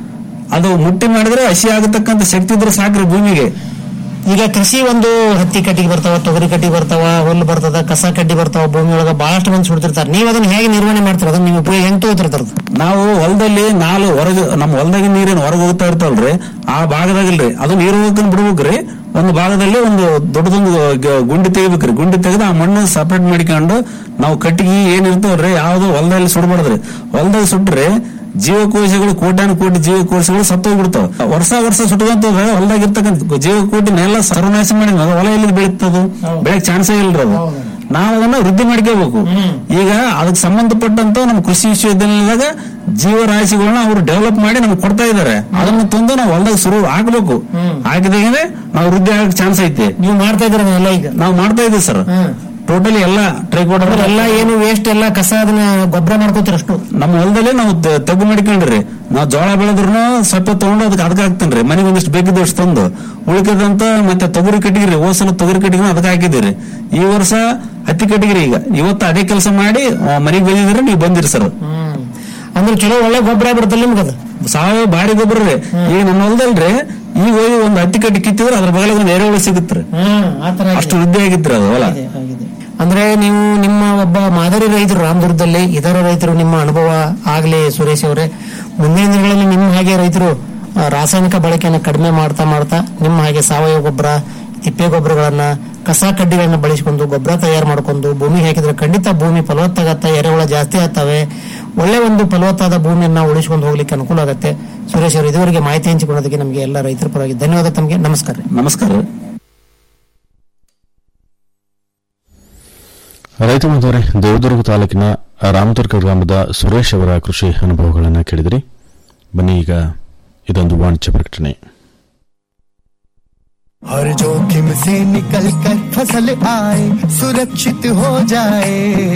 ಅದು ಮುಟ್ಟಿ ಮಾಡಿದ್ರೆ ಹಸಿ ಆಗತಕ್ಕಂತ ಶಕ್ತಿ ಇದ್ರೆ ಸಾಕ್ರಿ ಭೂಮಿಗೆ ಈಗ ಕೃಷಿ ಒಂದು ಹತ್ತಿ ಕಟ್ಟಿಗೆ ಬರ್ತಾವ ತೊಗರಿ ಕಟ್ಟಿಗೆ ಬರ್ತಾವ ಹುಲ್ಲು ಬರ್ತದ ಕಸ ಕಡ್ಡಿ ಬರ್ತಾವ ಭೂಮಿ ಒಳಗ ಬಹಳಷ್ಟು ಮಂದಿ ಸುಡ್ತಿರ್ತಾರೆ ನೀವು ಅದನ್ನ ಹೇಗೆ ನಿರ್ವಹಣೆ ಮಾಡ್ತೀರ ಅದನ್ನ ನೀವು ಉಪಯೋಗ ಹೆಂಗ್ ತಗೋತಿರ್ತಾರದು ನಾವು ಹೊಲದಲ್ಲಿ ನಾಲು ಹೊರಗೆ ನಮ್ಮ ಹೊಲದಾಗಿ ನೀರೇನು ಹೊರಗೆ ಹೋಗ್ತಾ ಇರ್ತಾವಲ್ರಿ ಆ ಭಾಗದಾಗಲ್ರಿ ಅದು ನೀರು ಹೋಗ್ಕೊಂಡು ಬಿಡ್ಬೇಕ್ರಿ ಒಂದು ಭಾಗದಲ್ಲಿ ಒಂದು ದೊಡ್ಡದೊಂದು ಗ- ಗುಂಡಿ ತೆಗಿಬೇಕ್ರಿ ಗುಂಡಿ ತೆಗೆದು ಆ ಮಣ್ಣು ಸಪರೇಟ್ ಮಾಡಿಕೊಂಡು ನಾವು ಕಟ್ಟಿಗೆ ಏನಿರ್ತಾವಲ್ರಿ ಯಾವ್ದು ಹೊಲದಲ್ಲಿ ಸುಡಬಾರ್ದ್ರಿ ಹೊಲದಾಗ ಸುಟ್ರೆ ಜೀವಕೋಶಗಳು ಕೋಟ್ಯಾನು ಕೋಟಿ ಜೀವಕೋಶಗಳು ಸತ್ತೋಗ್ಬಿಡ್ತಾವ ವರ್ಷ ವರ್ಷ ಸುಟ್ಕೊಂತ ಹೊಲದಾಗ ಇರ್ತಕ್ಕಂಥ ಜೀವಕೋಟಿನೆಲ್ಲ ಸರ್ವನಾಶ ಮಾಡಿ ಹೊಲ ಎಲ್ಲಿ ಬೆಳೀತದು ಬೆಳಕ್ ಚಾನ್ಸೇ ಇಲ್ರಿ ಅದು ನಾವು ಅದನ್ನ ವೃದ್ಧಿ ಮಾಡ್ಕೋಬೇಕು ಈಗ ಅದಕ್ಕೆ ಸಂಬಂಧಪಟ್ಟಂತ ನಮ್ಮ ಕೃಷಿ ವಿಶ್ವವಿದ್ಯಾನಿಲಯದಾಗ ಜೀವರಾಶಿಗಳನ್ನ ಅವರು ಡೆವಲಪ್ ಮಾಡಿ ನಮ್ಗೆ ಕೊಡ್ತಾ ಇದಾರೆ ಅದನ್ನ ತಂದು ನಾವು ಹೊಲದಾಗ ಶುರು ಹಾಕ್ಬೇಕು ಹಾಕಿದಾಗನೆ ನಾವು ವೃದ್ಧಿ ಆಗಕ್ಕೆ ಚಾನ್ಸ್ ಐತಿ ನೀವು ಮಾಡ್ತಾ ಇದ್ದೀರ ಎಲ್ಲ ಈಗ ನಾವು ಮಾಡ್ತಾ ಇದೀವಿ ಸರ್ ಟೋಟಲಿ ಎಲ್ಲ ಟ್ರೈಕೋಡರ್ ಅಂದ್ರೆ ಎಲ್ಲ ಏನು ವೇಸ್ಟ್ ಎಲ್ಲ ಕಸ ಅದನ್ನ ಗೊಬ್ಬರ ಮಾಡ್ಕೋತೀರ ಅಷ್ಟು ನಮ್ಮ ಹೊಲದಲ್ಲಿ ನಾವು ತ- ತೆಗ್ಗು ಮಾಡಿಕೊಂಡ್ರಿ ನಾವು ಜೋಳ ಬೆಳೆದ್ರು ಸ್ವಲ್ಪ ತಗೊಂಡು ಅದಕ್ಕೆ ಅದಕ್ಕೆ ಹಾಕ್ತೇನ್ರಿ ಮನೆಗೆ ಒಂದಿಷ್ಟು ಬೇಕಿದ್ದಷ್ಟು ತಂದು ಉಳಿಕದಂತ ಮತ್ತೆ ತೊಗರಿ ಕಟ್ಟಿಗಿರಿ ಹೋದ್ ಸಲ ತೊಗರಿ ಕಟ್ಟಿಗೆ ಅದಕ್ಕೆ ಹಾಕಿದಿರಿ ಈ ವರ್ಷ ಹತ್ತಿ ಕಟ್ಟಿಗಿರಿ ಈಗ ಇವತ್ತು ಅದೇ ಕೆಲಸ ಮಾಡಿ ಆ, ಮನೆಗೆ ಬಂದಿದ್ರೆ ನೀವು ಬಂದಿರಿ ಸರ್ ಅಂದ್ರೆ ಚಲೋ ಒಳ್ಳೆ ಗೊಬ್ಬರ ಬಿಡ್ತಲ್ಲ ನಿಮ್ಗೆ ಅದು ಸಾವಯವ ಭಾರಿ ಗೊಬ್ಬರ ರೀ ಈಗ ನಮ್ಮ ಹೊಲದಲ್ರಿ ಈಗ ಹೋಗಿ ಒಂದು ಹತ್ತಿ ಕಟ್ಟಿ ಕಿತ್ತಿದ್ರೆ ಅದ್ರ ಬಗಲ ಒಂದು ಎರೆಹುಳ ಸಿಗುತ್ತೆ ಹ್ಮ್ ಆತರ ಅಷ್ಟು ವೃದ್ಧಿ ಆಗಿತ್ರಿ ಅದು ಹೊಲ ಅಂದ್ರೆ ನೀವು ನಿಮ್ಮ ಒಬ್ಬ ಮಾದರಿ ರೈತರು ರಾಮದುರ್ಗದಲ್ಲಿ ಇತರ ರೈತರು ನಿಮ್ಮ ಅನುಭವ ಆಗ್ಲಿ ಸುರೇಶ್ ಅವರೇ ಮುಂದಿನ ದಿನಗಳಲ್ಲಿ ನಿಮ್ಮ ಹಾಗೆ ರೈತರು ಆ, ರಾಸಾಯನಿಕ ಬಳಕೆಯನ್ನು ಕಡಿಮೆ ಮಾಡ್ತಾ ಮಾಡ್ತಾ ನಿಮ್ಮ ಹಾಗೆ ಸಾವಯವ ಗೊಬ್ಬರ ತಿಪ್ಪೆ ಗೊಬ್ಬರಗಳನ್ನ ಕಸ ಕಡ್ಡಿಗಳನ್ನ ಬಳಸಿಕೊಂಡು ಗೊಬ್ಬರ ತಯಾರು ಮಾಡ್ಕೊಂಡು ಭೂಮಿ ಹಾಕಿದ್ರೆ ಖಂಡಿತ ಭೂಮಿ ಫಲವತ್ತಾಗತ್ತ ಎರೆಹುಳ ಜಾಸ್ತಿ ಆಗ್ತವೆ ಒಳ್ಳೆ ಒಂದು ಫಲವತ್ತಾದ ಭೂಮಿಯನ್ನ ಉಳಿಸಿಕೊಂಡು ಹೋಗ್ಲಿಕ್ಕೆ ಅನುಕೂಲ ಆಗುತ್ತೆ ಸುರೇಶ್ ಅವರು ಇದುವರೆಗೆ ಮಾಹಿತಿ ಹಂಚಿಕೊಳ್ಳೋದಕ್ಕೆ ನಮಗೆ ಎಲ್ಲ ರೈತರ ಪರವಾಗಿ ಧನ್ಯವಾದ ತಮಗೆ ನಮಸ್ಕಾರ ರೀ. ನಮಸ್ಕಾರ ರೈತ ಬಂಧುವರೇ ದೇವದುರ್ಗ ತಾಲೂಕಿನ ರಾಮದುರ್ಗ ಗ್ರಾಮದ ಸುರೇಶ್ ಅವರ ಕೃಷಿ ಅನುಭವಗಳನ್ನು ಕೇಳಿದಿರಿ ಬನ್ನಿ ಈಗ ಇದೊಂದು ವಾಣಿಜ್ಯ ಪ್ರಕಟಣೆ हर जोखिम से निकल कर फसल आए सुरक्षित हो जाए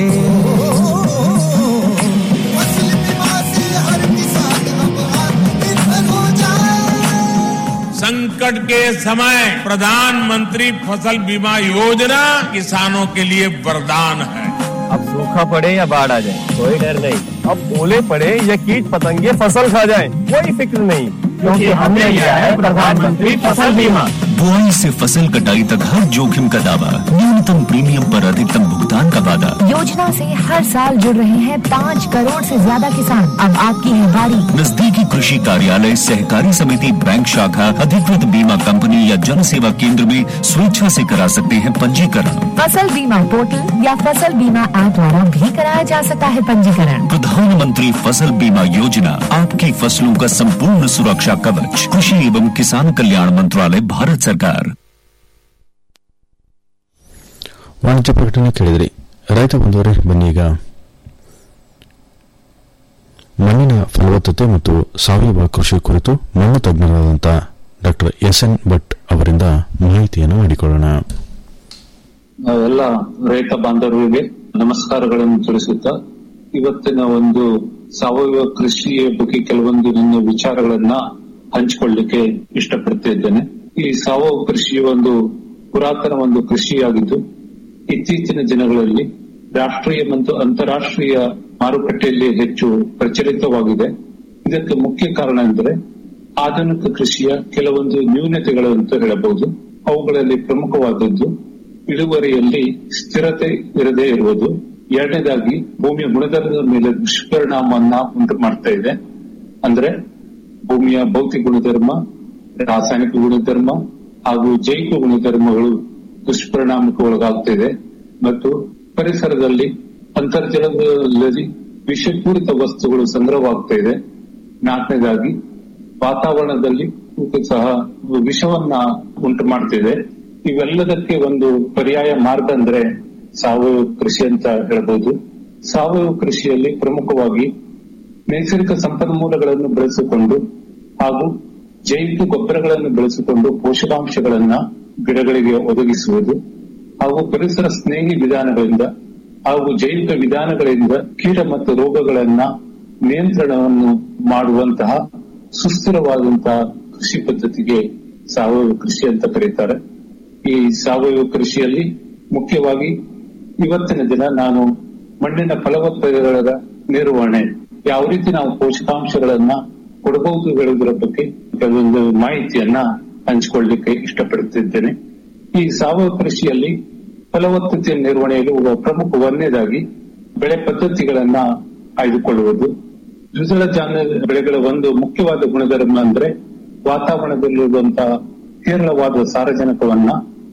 फसल बीमा से हर किसान अब आत्मनिर्भर हो जाए संकट के समय प्रधानमंत्री फसल बीमा योजना किसानों के लिए वरदान है अब सूखा पड़े या बाढ़ आ जाए कोई डर नहीं अब ओले पड़े या कीट पतंगे फसल खा जाए कोई फिक्र नहीं क्योंकि हमने लिया है प्रधानमंत्री फसल बीमा बुआई से फसल कटाई तक हर जोखिम का दावा न्यूनतम प्रीमियम पर अधिकतम भुगतान का वादा योजना से हर साल जुड़ रहे हैं पाँच करोड़ से ज्यादा किसान अब आपकी है बारी नजदीकी कृषि कार्यालय सहकारी समिति बैंक शाखा अधिकृत बीमा कंपनी या जन सेवा केंद्र में स्वेच्छा से करा सकते हैं पंजीकरण फसल बीमा पोर्टल या फसल बीमा ऐप द्वारा भी कराया जा सकता है पंजीकरण प्रधानमंत्री फसल बीमा योजना आपकी फसलों का संपूर्ण सुरक्षा कवच कृषि एवं किसान कल्याण मंत्रालय भारत सरकार ವಾಣಿಜ್ಯ ಪ್ರಕಟಣೆ ಕೇಳಿದಿರಿ ರೈತ ಬಂಧುವರೇ ಬನ್ನಿ ಈಗ ಮಣ್ಣಿನ ಫಲವತ್ತತೆ ಮತ್ತು ಸಾವಯವ ಕೃಷಿ ಕುರಿತು ಮಣ್ಣು ತಜ್ಞರಾದಂಥ ಡಾಕ್ಟರ್ ಎಸ್ ಎನ್ ಭಟ್ ಅವರಿಂದ ಮಾಹಿತಿಯನ್ನು ಮಾಡಿಕೊಳ್ಳೋಣ ನಾವೆಲ್ಲ ರೈತ ಬಾಂಧವರಿಗೆ ನಮಸ್ಕಾರಗಳನ್ನು ತಿಳಿಸುತ್ತಾ ಇವತ್ತಿನ ಒಂದು ಸಾವಯವ ಕೃಷಿಯ ಬಗ್ಗೆ ಕೆಲವೊಂದು ನನ್ನ ವಿಚಾರಗಳನ್ನ ಹಂಚಿಕೊಳ್ಳಿಕ್ಕೆ ಇಷ್ಟಪಡ್ತಾ ಇದ್ದೇನೆ ಈ ಸಾವಯವ ಕೃಷಿ ಒಂದು ಪುರಾತನ ಒಂದು ಕೃಷಿಯಾಗಿದ್ದು ಇತ್ತೀಚಿನ ದಿನಗಳಲ್ಲಿ ರಾಷ್ಟ್ರೀಯ ಮತ್ತು ಅಂತಾರಾಷ್ಟ್ರೀಯ ಮಾರುಕಟ್ಟೆಯಲ್ಲಿ ಹೆಚ್ಚು ಪ್ರಚಲಿತವಾಗಿದೆ ಇದಕ್ಕೆ ಮುಖ್ಯ ಕಾರಣ ಎಂದರೆ ಆಧುನಿಕ ಕೃಷಿಯ ಕೆಲವೊಂದು ನ್ಯೂನತೆಗಳು ಅಂತ ಹೇಳಬಹುದು ಅವುಗಳಲ್ಲಿ ಪ್ರಮುಖವಾದದ್ದು ಇಳುವರಿಯಲ್ಲಿ ಸ್ಥಿರತೆ ಇರದೇ ಇರುವುದು ಎರಡನೇದಾಗಿ ಭೂಮಿಯ ಗುಣಧರ್ಮದ ಮೇಲೆ ದುಷ್ಪರಿಣಾಮವನ್ನ ಉಂಟು ಮಾಡ್ತಾ ಇದೆ ಅಂದ್ರೆ ಭೂಮಿಯ ಭೌತಿಕ ಗುಣಧರ್ಮ ರಾಸಾಯನಿಕ ಗುಣಧರ್ಮ ಹಾಗೂ ಜೈವಿಕ ಗುಣಧರ್ಮಗಳು ದುಷ್ಪರಿಣಾಮಕ್ಕೆ ಒಳಗಾಗ್ತಿದೆ ಮತ್ತು ಪರಿಸರದಲ್ಲಿ ಅಂತರ್ಜಲದಲ್ಲಿ ವಿಷಪೂರಿತ ವಸ್ತುಗಳು ಸಂಗ್ರಹವಾಗ್ತಾ ಇದೆ ನಾಲ್ಕನೇದಾಗಿ ವಾತಾವರಣದಲ್ಲಿ ಸಹ ವಿಷವನ್ನ ಉಂಟು ಮಾಡ್ತಿದೆ ಇವೆಲ್ಲದಕ್ಕೆ ಒಂದು ಪರ್ಯಾಯ ಮಾರ್ಗ ಅಂದ್ರೆ ಸಾವಯವ ಕೃಷಿ ಅಂತ ಹೇಳ್ಬೋದು ಸಾವಯವ ಕೃಷಿಯಲ್ಲಿ ಪ್ರಮುಖವಾಗಿ ನೈಸರ್ಗಿಕ ಸಂಪನ್ಮೂಲಗಳನ್ನು ಬೆಳೆಸಿಕೊಂಡು ಹಾಗೂ ಜೈವಿಕ ಗೊಬ್ಬರಗಳನ್ನು ಬೆಳೆಸಿಕೊಂಡು ಪೋಷಕಾಂಶಗಳನ್ನ ಗಿಡಗಳಿಗೆ ಒದಗಿಸುವುದು ಹಾಗೂ ಪರಿಸರ ಸ್ನೇಹಿ ವಿಧಾನಗಳಿಂದ ಹಾಗೂ ಜೈವಿಕ ವಿಧಾನಗಳಿಂದ ಕೀಟ ಮತ್ತು ರೋಗಗಳನ್ನ ನಿಯಂತ್ರಣವನ್ನು ಮಾಡುವಂತಹ ಸುಸ್ಥಿರವಾದಂತಹ ಕೃಷಿ ಪದ್ಧತಿಗೆ ಸಾವಯವ ಕೃಷಿ ಅಂತ ಕರೀತಾರೆ ಈ ಸಾವಯವ ಕೃಷಿಯಲ್ಲಿ ಮುಖ್ಯವಾಗಿ ಇವತ್ತಿನ ದಿನ ನಾನು ಮಣ್ಣಿನ ಫಲವತ್ತತೆಗಳ ನಿರ್ವಹಣೆ ಯಾವ ರೀತಿ ನಾವು ಪೋಷಕಾಂಶಗಳನ್ನ ಕೊಡಬಹುದು ಹೇಳುವುದರ ಬಗ್ಗೆ ಕೆಲವೊಂದು ಮಾಹಿತಿಯನ್ನ ಹಂಚಿಕೊಳ್ಳಲಿಕ್ಕೆ ಇಷ್ಟಪಡುತ್ತಿದ್ದೇನೆ ಈ ಸಾವಯವ ಕೃಷಿಯಲ್ಲಿ ಫಲವತ್ತತೆಯ ನಿರ್ವಹಣೆಯಲ್ಲಿ ಒಬ್ಬ ಪ್ರಮುಖ ಒಂದನೇದಾಗಿ ಬೆಳೆ ಪದ್ಧತಿಗಳನ್ನ ಆಯ್ದುಕೊಳ್ಳುವುದು ದ್ವಿದಳ ಧಾನ್ಯ ಬೆಳೆಗಳ ಒಂದು ಮುಖ್ಯವಾದ ಗುಣಧರ್ಮ ಅಂದ್ರೆ ವಾತಾವರಣದಲ್ಲಿರುವಂತಹ ಹೇರಳವಾದ ಸಾರಜನಕವನ್ನ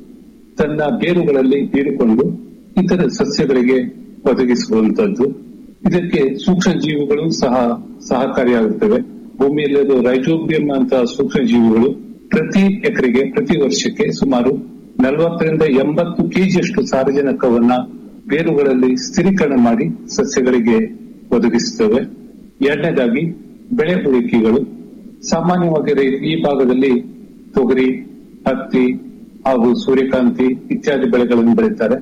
ತನ್ನ ಬೇರುಗಳಲ್ಲಿ ಹೀರಿಕೊಂಡು ಇತರ ಸಸ್ಯಗಳಿಗೆ ಒದಗಿಸುವಂತದ್ದು ಇದಕ್ಕೆ ಸೂಕ್ಷ್ಮ ಜೀವಿಗಳು ಸಹ ಸಹಕಾರಿಯಾಗುತ್ತವೆ ಭೂಮಿಯಲ್ಲಿರುವ ರೈಜೋಬಿಯಂ ಅಂತ ಸೂಕ್ಷ್ಮ ಜೀವಿಗಳು ಪ್ರತಿ ಎಕರೆಗೆ ಪ್ರತಿ ವರ್ಷಕ್ಕೆ ಸುಮಾರು ನಲವತ್ತರಿಂದ ಎಂಬತ್ತು ಕೆಜಿಯಷ್ಟು ಸಾರಜನಕವನ್ನ ಬೇರುಗಳಲ್ಲಿ ಸ್ಥಿರೀಕರಣ ಮಾಡಿ ಸಸ್ಯಗಳಿಗೆ ಒದಗಿಸುತ್ತವೆ ಎರಡನೇದಾಗಿ ಬೆಳೆ ಉಳಿಕೆಗಳು ಸಾಮಾನ್ಯವಾಗಿ ರೈ- ಈ ಭಾಗದಲ್ಲಿ ತೊಗರಿ ಹತ್ತಿ ಹಾಗೂ ಸೂರ್ಯಕಾಂತಿ ಇತ್ಯಾದಿ ಬೆಳೆಗಳನ್ನು ಬೆಳೀತಾರೆ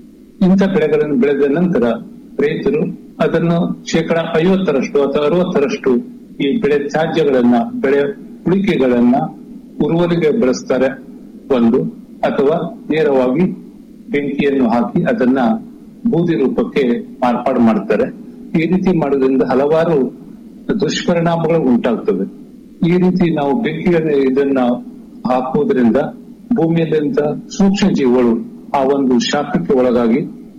ಇಂಥ ಬೆಳೆಗಳನ್ನು ಬೆಳೆದ ನಂತರ ರೈತರು ಅದನ್ನು ಶೇಕಡ ಐವತ್ತರಷ್ಟು ಅಥವಾ ಅರವತ್ತರಷ್ಟು ಈ ಬೆಳೆ ತ್ಯಾಜ್ಯಗಳನ್ನ ಬೆಳೆ ಉಳಿಕೆಗಳನ್ನ ಉರುವಲಿಗೆ ಬಳಸ್ತಾರೆ ಒಂದು ಅಥವಾ ನೇರವಾಗಿ ಬೆಂಕಿಯನ್ನು ಹಾಕಿ ಅದನ್ನ ಬೂದಿ ರೂಪಕ್ಕೆ ಮಾರ್ಪಾಡು ಮಾಡ್ತಾರೆ ಈ ರೀತಿ ಮಾಡೋದ್ರಿಂದ ಹಲವಾರು ದುಷ್ಪರಿಣಾಮಗಳು ಉಂಟಾಗ್ತವೆ ಈ ರೀತಿ ನಾವು ಬೆಂಕಿಯನ್ನು ಇದನ್ನ ಹಾಕುವುದರಿಂದ ಭೂಮಿಯಲ್ಲಿಂದ ಸೂಕ್ಷ್ಮ ಜೀವಿಗಳು ಆ ಒಂದು ಶಾಖಕ್ಕೆ ಒಳಗಾಗಿ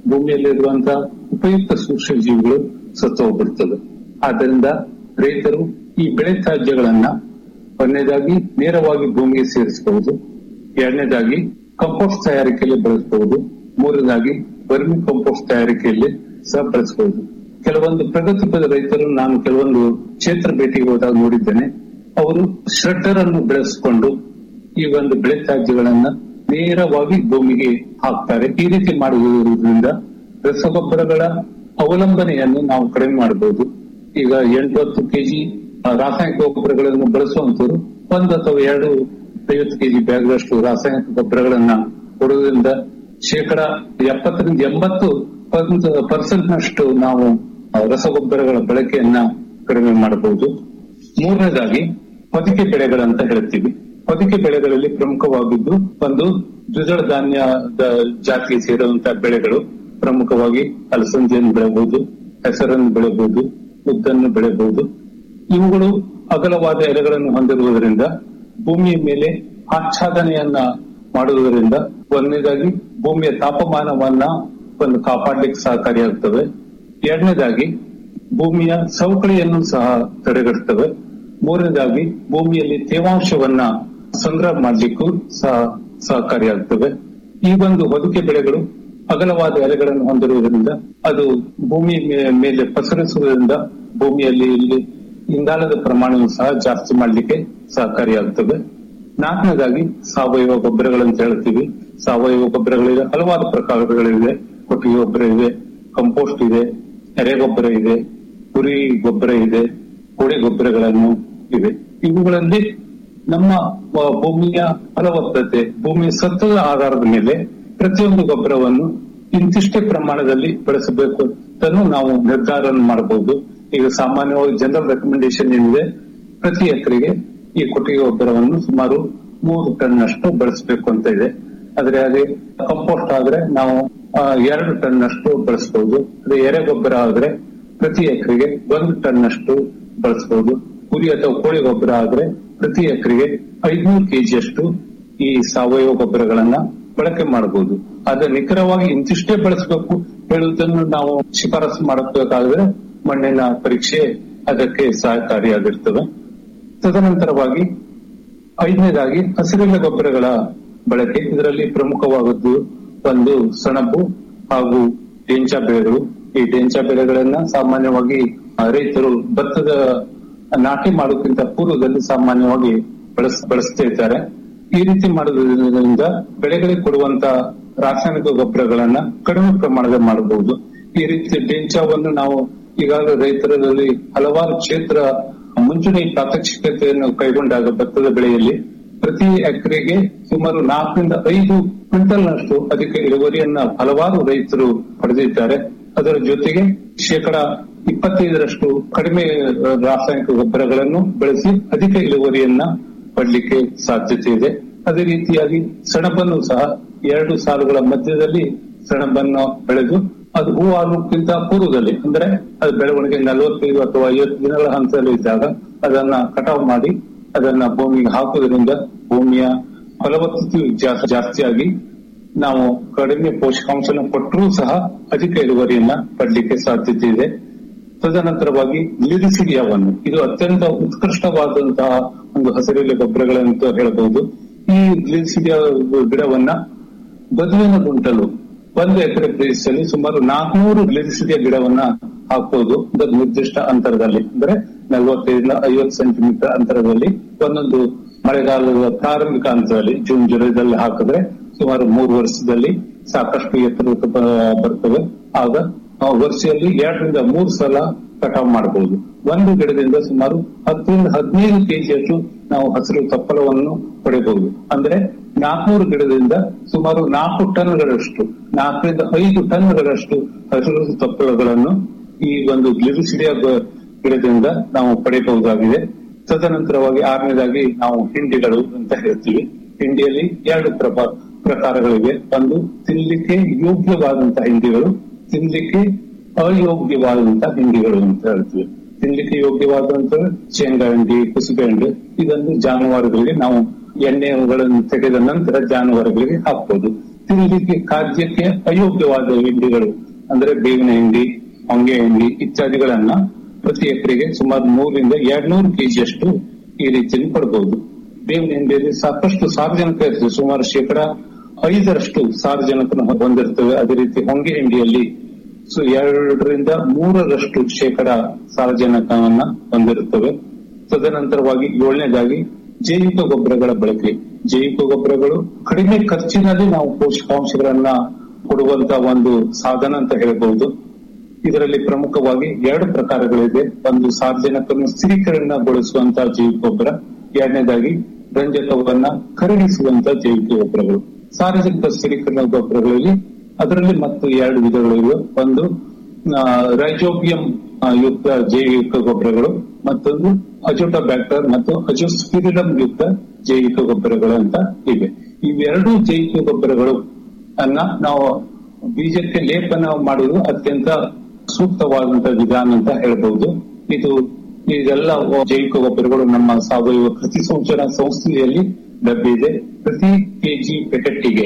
ಭೂಮಿಯಲ್ಲಿರುವಂತಹ ಉಪಯುಕ್ತ ಸೂಕ್ಷ್ಮ ಜೀವಿಗಳು ಸತ್ತು ಹೋಗ್ಬಿಡ್ತದೆ ಆದ್ದರಿಂದ ರೈತರು ಈ ಬೆಳೆ ತ್ಯಾಜ್ಯಗಳನ್ನ ಒಂದನೇದಾಗಿ ನೇರವಾಗಿ ಭೂಮಿಗೆ ಸೇರಿಸಬಹುದು ಎರಡನೇದಾಗಿ ಕಂಪೋಸ್ಟ್ ತಯಾರಿಕೆಯಲ್ಲಿ ಬಳಸಬಹುದು ಮೂರನೇದಾಗಿ ವರ್ಮಿ ಕಂಪೋಸ್ಟ್ ತಯಾರಿಕೆಯಲ್ಲಿ ಸಹ ಬಳಸಬಹುದು ಕೆಲವೊಂದು ಪ್ರಗತಿಪರ ರೈತರು ನಾನು ಕೆಲವೊಂದು ಕ್ಷೇತ್ರ ಭೇಟಿಗೆ ಹೋದಾಗ ನೋಡಿದ್ದೇನೆ ಅವರು ಶ್ರೆಡ್ಡರ್ ಅನ್ನು ಬೆಳೆಸಿಕೊಂಡು ಈ ಒಂದು ಬೆಳೆ ತ್ಯಾಜ್ಯಗಳನ್ನ ನೇರವಾಗಿ ಭೂಮಿಗೆ ಹಾಕ್ತಾರೆ ಈ ರೀತಿ ಮಾಡುವುದರಿಂದ ರಸಗೊಬ್ಬರಗಳ ಅವಲಂಬನೆಯನ್ನು ನಾವು ಕಡಿಮೆ ಮಾಡಬಹುದು ಈಗ ಎಂಟು ಹತ್ತು ಕೆಜಿ ರಾಸಾಯನಿಕ ಗೊಬ್ಬರಗಳನ್ನು ಬಳಸುವಂತರು ಒಂದು ಅಥವಾ ಎರಡು ಐವತ್ತು ಕೆಜಿ ಬ್ಯಾಗ್ಗಳಷ್ಟು ರಾಸಾಯನಿಕ ಗೊಬ್ಬರಗಳನ್ನ ಕೊಡುವುದರಿಂದ ಶೇಕಡ ಎಪ್ಪತ್ತರಿಂದ ಎಂಬತ್ತು ಪರ್ಸೆಂಟ್ ನಷ್ಟು ನಾವು ಆ, ರಸಗೊಬ್ಬರಗಳ ಬಳಕೆಯನ್ನ ಕಡಿಮೆ ಮಾಡಬಹುದು ಮೂರನೇದಾಗಿ ಹೊದಿಕೆ ಬೆಳೆಗಳಂತ ಹೇಳ್ತೀವಿ ಹೊದಿಕೆ ಬೆಳೆಗಳಲ್ಲಿ ಪ್ರಮುಖವಾಗಿದ್ದು ಒಂದು ದ್ವಿದಳ ಧಾನ್ಯದ ಜಾತಿಗೆ ಸೇರುವಂತಹ ಬೆಳೆಗಳು ಪ್ರಮುಖವಾಗಿ ಅಲಸಂದಿಯನ್ನು ಬೆಳೆಬಹುದು ಹೆಸರನ್ನು ಬೆಳೆಬಹುದು ಉದ್ದನ್ನು ಬೆಳೆಬಹುದು ಇವುಗಳು ಅಗಲವಾದ ಎಲೆಗಳನ್ನು ಹೊಂದಿರುವುದರಿಂದ ಭೂಮಿಯ ಮೇಲೆ ಆಚ್ಛಾದನೆಯನ್ನ ಮಾಡುವುದರಿಂದ ಒಂದನೇದಾಗಿ ಭೂಮಿಯ ತಾಪಮಾನವನ್ನ ಒಂದು ಕಾಪಾಡಲಿಕ್ಕೆ ಸಹಕಾರಿಯಾಗುತ್ತವೆ ಎರಡನೇದಾಗಿ ಭೂಮಿಯ ಸವಕಳಿಯನ್ನು ಸಹ ತಡೆಗಟ್ಟುತ್ತವೆ ಮೂರನೇದಾಗಿ ಭೂಮಿಯಲ್ಲಿ ತೇವಾಂಶವನ್ನ ಸಂಗ್ರಹ ಮಾಡಲಿಕ್ಕೂ ಸಹ ಸಹಕಾರಿಯಾಗುತ್ತವೆ ಈ ಒಂದು ಹೊದಿಕೆ ಬೆಳೆಗಳು ಅಗಲವಾದ ಎಲೆಗಳನ್ನು ಹೊಂದಿರುವುದರಿಂದ ಅದು ಭೂಮಿ ಮೇ- ಮೇಲೆ ಪಸರಿಸುವುದರಿಂದ ಭೂಮಿಯಲ್ಲಿ ಇಲ್ಲಿ ಇಂಗಾಲದ ಪ್ರಮಾಣವನ್ನು ಸಹ ಜಾಸ್ತಿ ಮಾಡಲಿಕ್ಕೆ ಸಹಕಾರಿಯಾಗುತ್ತದೆ ನಾಲ್ಕನೇದಾಗಿ ಸಾವಯವ ಗೊಬ್ಬರಗಳಂತ ಹೇಳ್ತೀವಿ ಸಾವಯವ ಗೊಬ್ಬರಗಳಿವೆ ಹಲವಾರು ಪ್ರಕಾರಗಳಿವೆ ಕೊಟ್ಟಿಗೆ ಗೊಬ್ಬರ ಇದೆ ಕಂಪೋಸ್ಟ್ ಇದೆ ಎರೆಗೊಬ್ಬರ ಇದೆ ಕುರಿ ಗೊಬ್ಬರ ಇದೆ ಕೋಳಿ ಗೊಬ್ಬರಗಳನ್ನು ಇವೆ ಇವುಗಳಲ್ಲಿ ನಮ್ಮ ಆ, ಭೂಮಿಯ ಫಲವತ್ತತೆ ಭೂಮಿಯ ಸತ್ವದ ಆಧಾರದ ಮೇಲೆ ಪ್ರತಿಯೊಂದು ಗೊಬ್ಬರವನ್ನು ಇಂತಿಷ್ಟೇ ಪ್ರಮಾಣದಲ್ಲಿ ಬಳಸಬೇಕು ಅಂತ ನಾವು ನಿರ್ಧಾರ ಮಾಡಬಹುದು ಈಗ ಸಾಮಾನ್ಯವಾಗಿ ಜನರಲ್ ರೆಕಮೆಂಡೇಶನ್ ಏನಿದೆ ಪ್ರತಿ ಎಕರೆಗೆ ಈ ಕೊಟ್ಟಿಗೆ ಗೊಬ್ಬರವನ್ನು ಸುಮಾರು ಮೂರು ಟನ್ ಅಷ್ಟು ಬಳಸಬೇಕು ಅಂತ ಇದೆ ಆದ್ರೆ ಅದೇ ಕಂಪೋಸ್ಟ್ ಆದ್ರೆ ನಾವು ಆ, ಎರಡು ಟನ್ ಅಷ್ಟು ಬಳಸಬಹುದು ಅದೇ ಎರೆ ಗೊಬ್ಬರ ಆದ್ರೆ ಪ್ರತಿ ಎಕರೆಗೆ ಒಂದು ಟನ್ ಅಷ್ಟು ಬಳಸಬಹುದು ಕುರಿ ಅಥವಾ ಕೋಳಿ ಗೊಬ್ಬರ ಆದ್ರೆ ಪ್ರತಿ ಎಕರೆಗೆ ಐದ್ನೂರು ಕೆಜಿಯಷ್ಟು ಈ ಸಾವಯವ ಗೊಬ್ಬರಗಳನ್ನ ಬಳಕೆ ಮಾಡಬಹುದು ಆದ್ರೆ ನಿಖರವಾಗಿ ಇಂತಿಷ್ಟೇ ಬಳಸಬೇಕು ಹೇಳುವುದನ್ನು ನಾವು ಶಿಫಾರಸು ಮಾಡಬೇಕಾದ್ರೆ ಮಣ್ಣಿನ ಪರೀಕ್ಷೆ ಅದಕ್ಕೆ ಸಹಕಾರಿಯಾಗಿರ್ತವೆ ತದನಂತರವಾಗಿ ಐದನೇದಾಗಿ ಹಸಿರೆಲೆ ಗೊಬ್ಬರಗಳ ಬಳಕೆ ಇದರಲ್ಲಿ ಪ್ರಮುಖವಾದದ್ದು ಒಂದು ಸೆಣಬು ಹಾಗೂ ಡೆಂಚಾ ಬೆಳೆಗಳು ಈ ಡೆಂಚಾ ಬೆಳೆಗಳನ್ನ ಸಾಮಾನ್ಯವಾಗಿ ಆ, ರೈತರು ಭತ್ತದ ನಾಟಿ ಮಾಡೋಕ್ಕಿಂತ ಪೂರ್ವದಲ್ಲಿ ಸಾಮಾನ್ಯವಾಗಿ ಬಳಸ್ ಬಳಸ್ತಾ ಇದ್ದಾರೆ ಈ ರೀತಿ ಮಾಡುವುದರಿಂದ ಬೆಳೆಗಳಿಗೆ ಕೊಡುವಂತ ರಾಸಾಯನಿಕ ಗೊಬ್ಬರಗಳನ್ನ ಕಡಿಮೆ ಪ್ರಮಾಣದಲ್ಲಿ ಮಾಡಬಹುದು ಈ ರೀತಿ ಡೆಂಚಾವನ್ನು ನಾವು ಈಗಾಗಲೇ ರೈತರಲ್ಲಿ ಹಲವಾರು ಕ್ಷೇತ್ರ ಮುಂಚೂಣಿ ಪ್ರಾತ್ಯಕ್ಷಿಕತೆಯನ್ನು ಕೈಗೊಂಡಾಗ ಭತ್ತದ ಬೆಳೆಯಲ್ಲಿ ಪ್ರತಿ ಎಕರೆಗೆ ಸುಮಾರು ನಾಲ್ಕರಿಂದ ಐದು ಕ್ವಿಂಟಲ್ನಷ್ಟು ಅಧಿಕ ಇಳುವರಿಯನ್ನ ಹಲವಾರು ರೈತರು ಪಡೆದಿದ್ದಾರೆ ಅದರ ಜೊತೆಗೆ ಶೇಕಡ ಇಪ್ಪತ್ತೈದರಷ್ಟು ಕಡಿಮೆ ಆ, ರಾಸಾಯನಿಕ ಗೊಬ್ಬರಗಳನ್ನು ಬಳಸಿ ಅಧಿಕ ಇಳುವರಿಯನ್ನ ಪಡಲಿಕ್ಕೆ ಸಾಧ್ಯತೆ ಇದೆ ಅದೇ ರೀತಿಯಾಗಿ ಸೆಣಬನ್ನು ಸಹ ಎರಡು ಸಾಲುಗಳ ಮಧ್ಯದಲ್ಲಿ ಸೆಣಬನ್ನು ಬೆಳೆದು ಅದು ಹೂ ಆಗೋಕ್ಕಿಂತ ಪೂರ್ವದಲ್ಲಿ ಅಂದ್ರೆ ಅದು ಬೆಳವಣಿಗೆ ನಲವತ್ತೈದು ಅಥವಾ ಐವತ್ತು ದಿನಗಳ ಹಂತದಲ್ಲಿ ಇದ್ದಾಗ ಅದನ್ನ ಕಟಾವು ಮಾಡಿ ಅದನ್ನ ಭೂಮಿಗೆ ಹಾಕುವುದರಿಂದ ಭೂಮಿಯ ಫಲವತ್ತತೆಯು ಜಾಸ್ತಿ ಜಾಸ್ತಿಯಾಗಿ ನಾವು ಕಡಿಮೆ ಪೋಷಕಾಂಶನ ಕೊಟ್ಟರೂ ಸಹ ಅಧಿಕ ಇಳುವರಿಯನ್ನ ಪಡಲಿಕ್ಕೆ ಸಾಧ್ಯತೆ ಇದೆ ತದನಂತರವಾಗಿ ಲಿರಿಸಿಡಿಯಾವನ್ನು ಇದು ಅತ್ಯಂತ ಉತ್ಕೃಷ್ಟವಾದಂತಹ ಒಂದು ಹಸಿರೆಲೆ ಗೊಬ್ಬರಗಳಂತ ಹೇಳಬಹುದು ಈ ಲಿರಿಸಿಡಿಯಾ ಗಿಡವನ್ನ ಬದುವಿನ ಗುಂಟಲು ಒಂದು ಎಕರೆ ಪ್ರದೇಶದಲ್ಲಿ ಸುಮಾರು ನಾಲ್ಕುನೂರು ಲಿರಿಸಿಡಿಯ ಗಿಡವನ್ನ ಹಾಕಬಹುದು ಒಂದು ನಿರ್ದಿಷ್ಟ ಅಂತರದಲ್ಲಿ ಅಂದ್ರೆ ನಲವತ್ತೈದರಿಂದ ಐವತ್ತು ಸೆಂಟಿಮೀಟರ್ ಅಂತರದಲ್ಲಿ ಒಂದೊಂದು ಮಳೆಗಾಲದ ಪ್ರಾರಂಭಿಕ ಹಂತದಲ್ಲಿ ಜೂನ್ ಜುಲೈದಲ್ಲಿ ಹಾಕಿದ್ರೆ ಸುಮಾರು ಮೂರು ವರ್ಷದಲ್ಲಿ ಸಾಕಷ್ಟು ಎತ್ತರ ಬ- ಬರ್ತವೆ ಆಗ ನಾವು ವರ್ಷದಲ್ಲಿ ಎರಡರಿಂದ ಮೂರು ಸಲ ಕಟಾವು ಮಾಡಬಹುದು ಒಂದು ಗಿಡದಿಂದ ಸುಮಾರು ಹತ್ತರಿಂದ ಹದಿನೈದು ಕೆಜಿಯಷ್ಟು ನಾವು ಹಸಿರು ತಪ್ಪಲವನ್ನು ಪಡೆಯಬಹುದು ಅಂದ್ರೆ ನಾಲ್ಕುನೂರು ಗಿಡದಿಂದ ಸುಮಾರು ನಾಲ್ಕು ಟನ್ಗಳಷ್ಟು ನಾಲ್ಕರಿಂದ ಐದು ಟನ್ಗಳಷ್ಟು ಹಸಿರು ತಪ್ಪಲಗಳನ್ನು ಈ ಒಂದು ಗ್ಲಿರಿಸಿಡಿಯ ಗಿಡದಿಂದ ನಾವು ಪಡೆಯಬಹುದಾಗಿದೆ ತದನಂತರವಾಗಿ ಆರನೇದಾಗಿ ನಾವು ಹಿಂಡಿಗಳು ಅಂತ ಹೇಳ್ತೀವಿ ಹಿಂಡಿಯಲ್ಲಿ ಎರಡು ಪ್ರಭಾ ಪ್ರಕಾರಗಳಿವೆ ಒಂದು ತಿನ್ಲಿಕ್ಕೆ ಯೋಗ್ಯವಾದಂತಹ ಹಿಂಡಿಗಳು ತಿನ್ಲಿಕ್ಕೆ ಅಯೋಗ್ಯವಾದಂತಹ ಹಿಂಡಿಗಳು ಅಂತ ಹೇಳ್ತೀವಿ ತಿನ್ಲಿಕ್ಕೆ ಯೋಗ್ಯವಾದಂತಹ ಶೇಂಗಾ ಹಿಂಡಿ ಕುಸುಬೆ ಹಿಂಡಿ ಇದನ್ನು ಜಾನುವಾರುಗಳಿಗೆ ನಾವು ಎಣ್ಣೆಗಳನ್ನು ತೆಗೆದ ನಂತರ ಜಾನುವಾರುಗಳಿಗೆ ಹಾಕ್ಬೋದು ತಿನ್ನಲಿಕ್ಕೆ ಖಾದ್ಯಕ್ಕೆ ಅಯೋಗ್ಯವಾದ ಹಿಂಡಿಗಳು ಅಂದ್ರೆ ಬೇವಿನ ಹಿಂಡಿ ಹೊಂಗೆ ಹಿಂಡಿ ಇತ್ಯಾದಿಗಳನ್ನ ಪ್ರತಿ ಎಕರೆಗೆ ಸುಮಾರು ನೂರಿಂದ ಎರಡ್ನೂರು ಕೆಜಿಯಷ್ಟು ಈ ರೀತಿಯಲ್ಲಿ ಕೊಡಬಹುದು ಬೇವಿನ ಹಿಂಡಿಯಲ್ಲಿ ಸಾಕಷ್ಟು ಸಾರ್ವಜನಿಕ ಇರ್ತದೆ ಸುಮಾರು ಶೇಕಡ ಐದರಷ್ಟು ಸಾರ್ವಜನಿಕನ ಹೊಂದಿರ್ತವೆ ಅದೇ ರೀತಿ ಹೊಂಗೆ ಹಿಂಡಿಯಲ್ಲಿ ಸೊ ಎರಡರಿಂದ ಮೂರರಷ್ಟು ಶೇಕಡ ಸಾರಜನಕವನ್ನ ಹೊಂದಿರುತ್ತವೆ ತದನಂತರವಾಗಿ ಏಳನೇದಾಗಿ ಜೈವಿಕ ಗೊಬ್ಬರಗಳ ಬಳಕೆ ಜೈವಿಕ ಗೊಬ್ಬರಗಳು ಕಡಿಮೆ ಖರ್ಚಿನಲ್ಲಿ ನಾವು ಪೋಷಕಾಂಶಗಳನ್ನ ಕೊಡುವಂತ ಒಂದು ಸಾಧನ ಅಂತ ಹೇಳಬಹುದು ಇದರಲ್ಲಿ ಪ್ರಮುಖವಾಗಿ ಎರಡು ಪ್ರಕಾರಗಳಿದೆ ಒಂದು ಸಾರ್ವಜನಿಕವನ್ನು ಸ್ಥಿರೀಕರಣಗೊಳಿಸುವಂತಹ ಜೈವಿಕ ಗೊಬ್ಬರ ಎರಡನೇದಾಗಿ ರಂಜಕವನ್ನ ಕರಗಿಸುವಂತ ಜೈವಿಕ ಗೊಬ್ಬರಗಳು ಸಾರ್ವಜನಿಕ ಸ್ಥಿರೀಕರಣ ಗೊಬ್ಬರಗಳಲ್ಲಿ ಅದರಲ್ಲಿ ಮತ್ತು ಎರಡು ವಿಧಗಳಿವೆ ಒಂದು ರೈಜೋಬಿಯಂ ಯುಕ್ತ ಜೈವಿಕ ಗೊಬ್ಬರಗಳು ಮತ್ತೊಂದು ಅಜೋಟೋಬ್ಯಾಕ್ಟರ್ ಮತ್ತು ಅಜೋಸ್ಪಿರಿಡಮ್ ಯುಕ್ತ ಜೈವಿಕ ಗೊಬ್ಬರಗಳು ಅಂತ ಇವೆ ಇವೆರಡೂ ಜೈವಿಕ ಗೊಬ್ಬರಗಳು ಅನ್ನ ನಾವು ಬೀಜಕ್ಕೆ ಲೇಪನ ಮಾಡುವುದು ಅತ್ಯಂತ ಸೂಕ್ತವಾದಂತಹ ವಿಧಾನ ಅಂತ ಹೇಳ್ಬಹುದು ಇದು ಇದೆಲ್ಲ ಜೈವಿಕ ಗೊಬ್ಬರಗಳು ನಮ್ಮ ಸಾವಯವ ಕೃಷಿ ಸಂಶೋಧನಾ ಸಂಸ್ಥೆಯಲ್ಲಿ ಲಭ್ಯ ಇದೆ ಪ್ರತಿ ಕೆಜಿ ಪ್ಯಾಕೆಟ್ಗೆ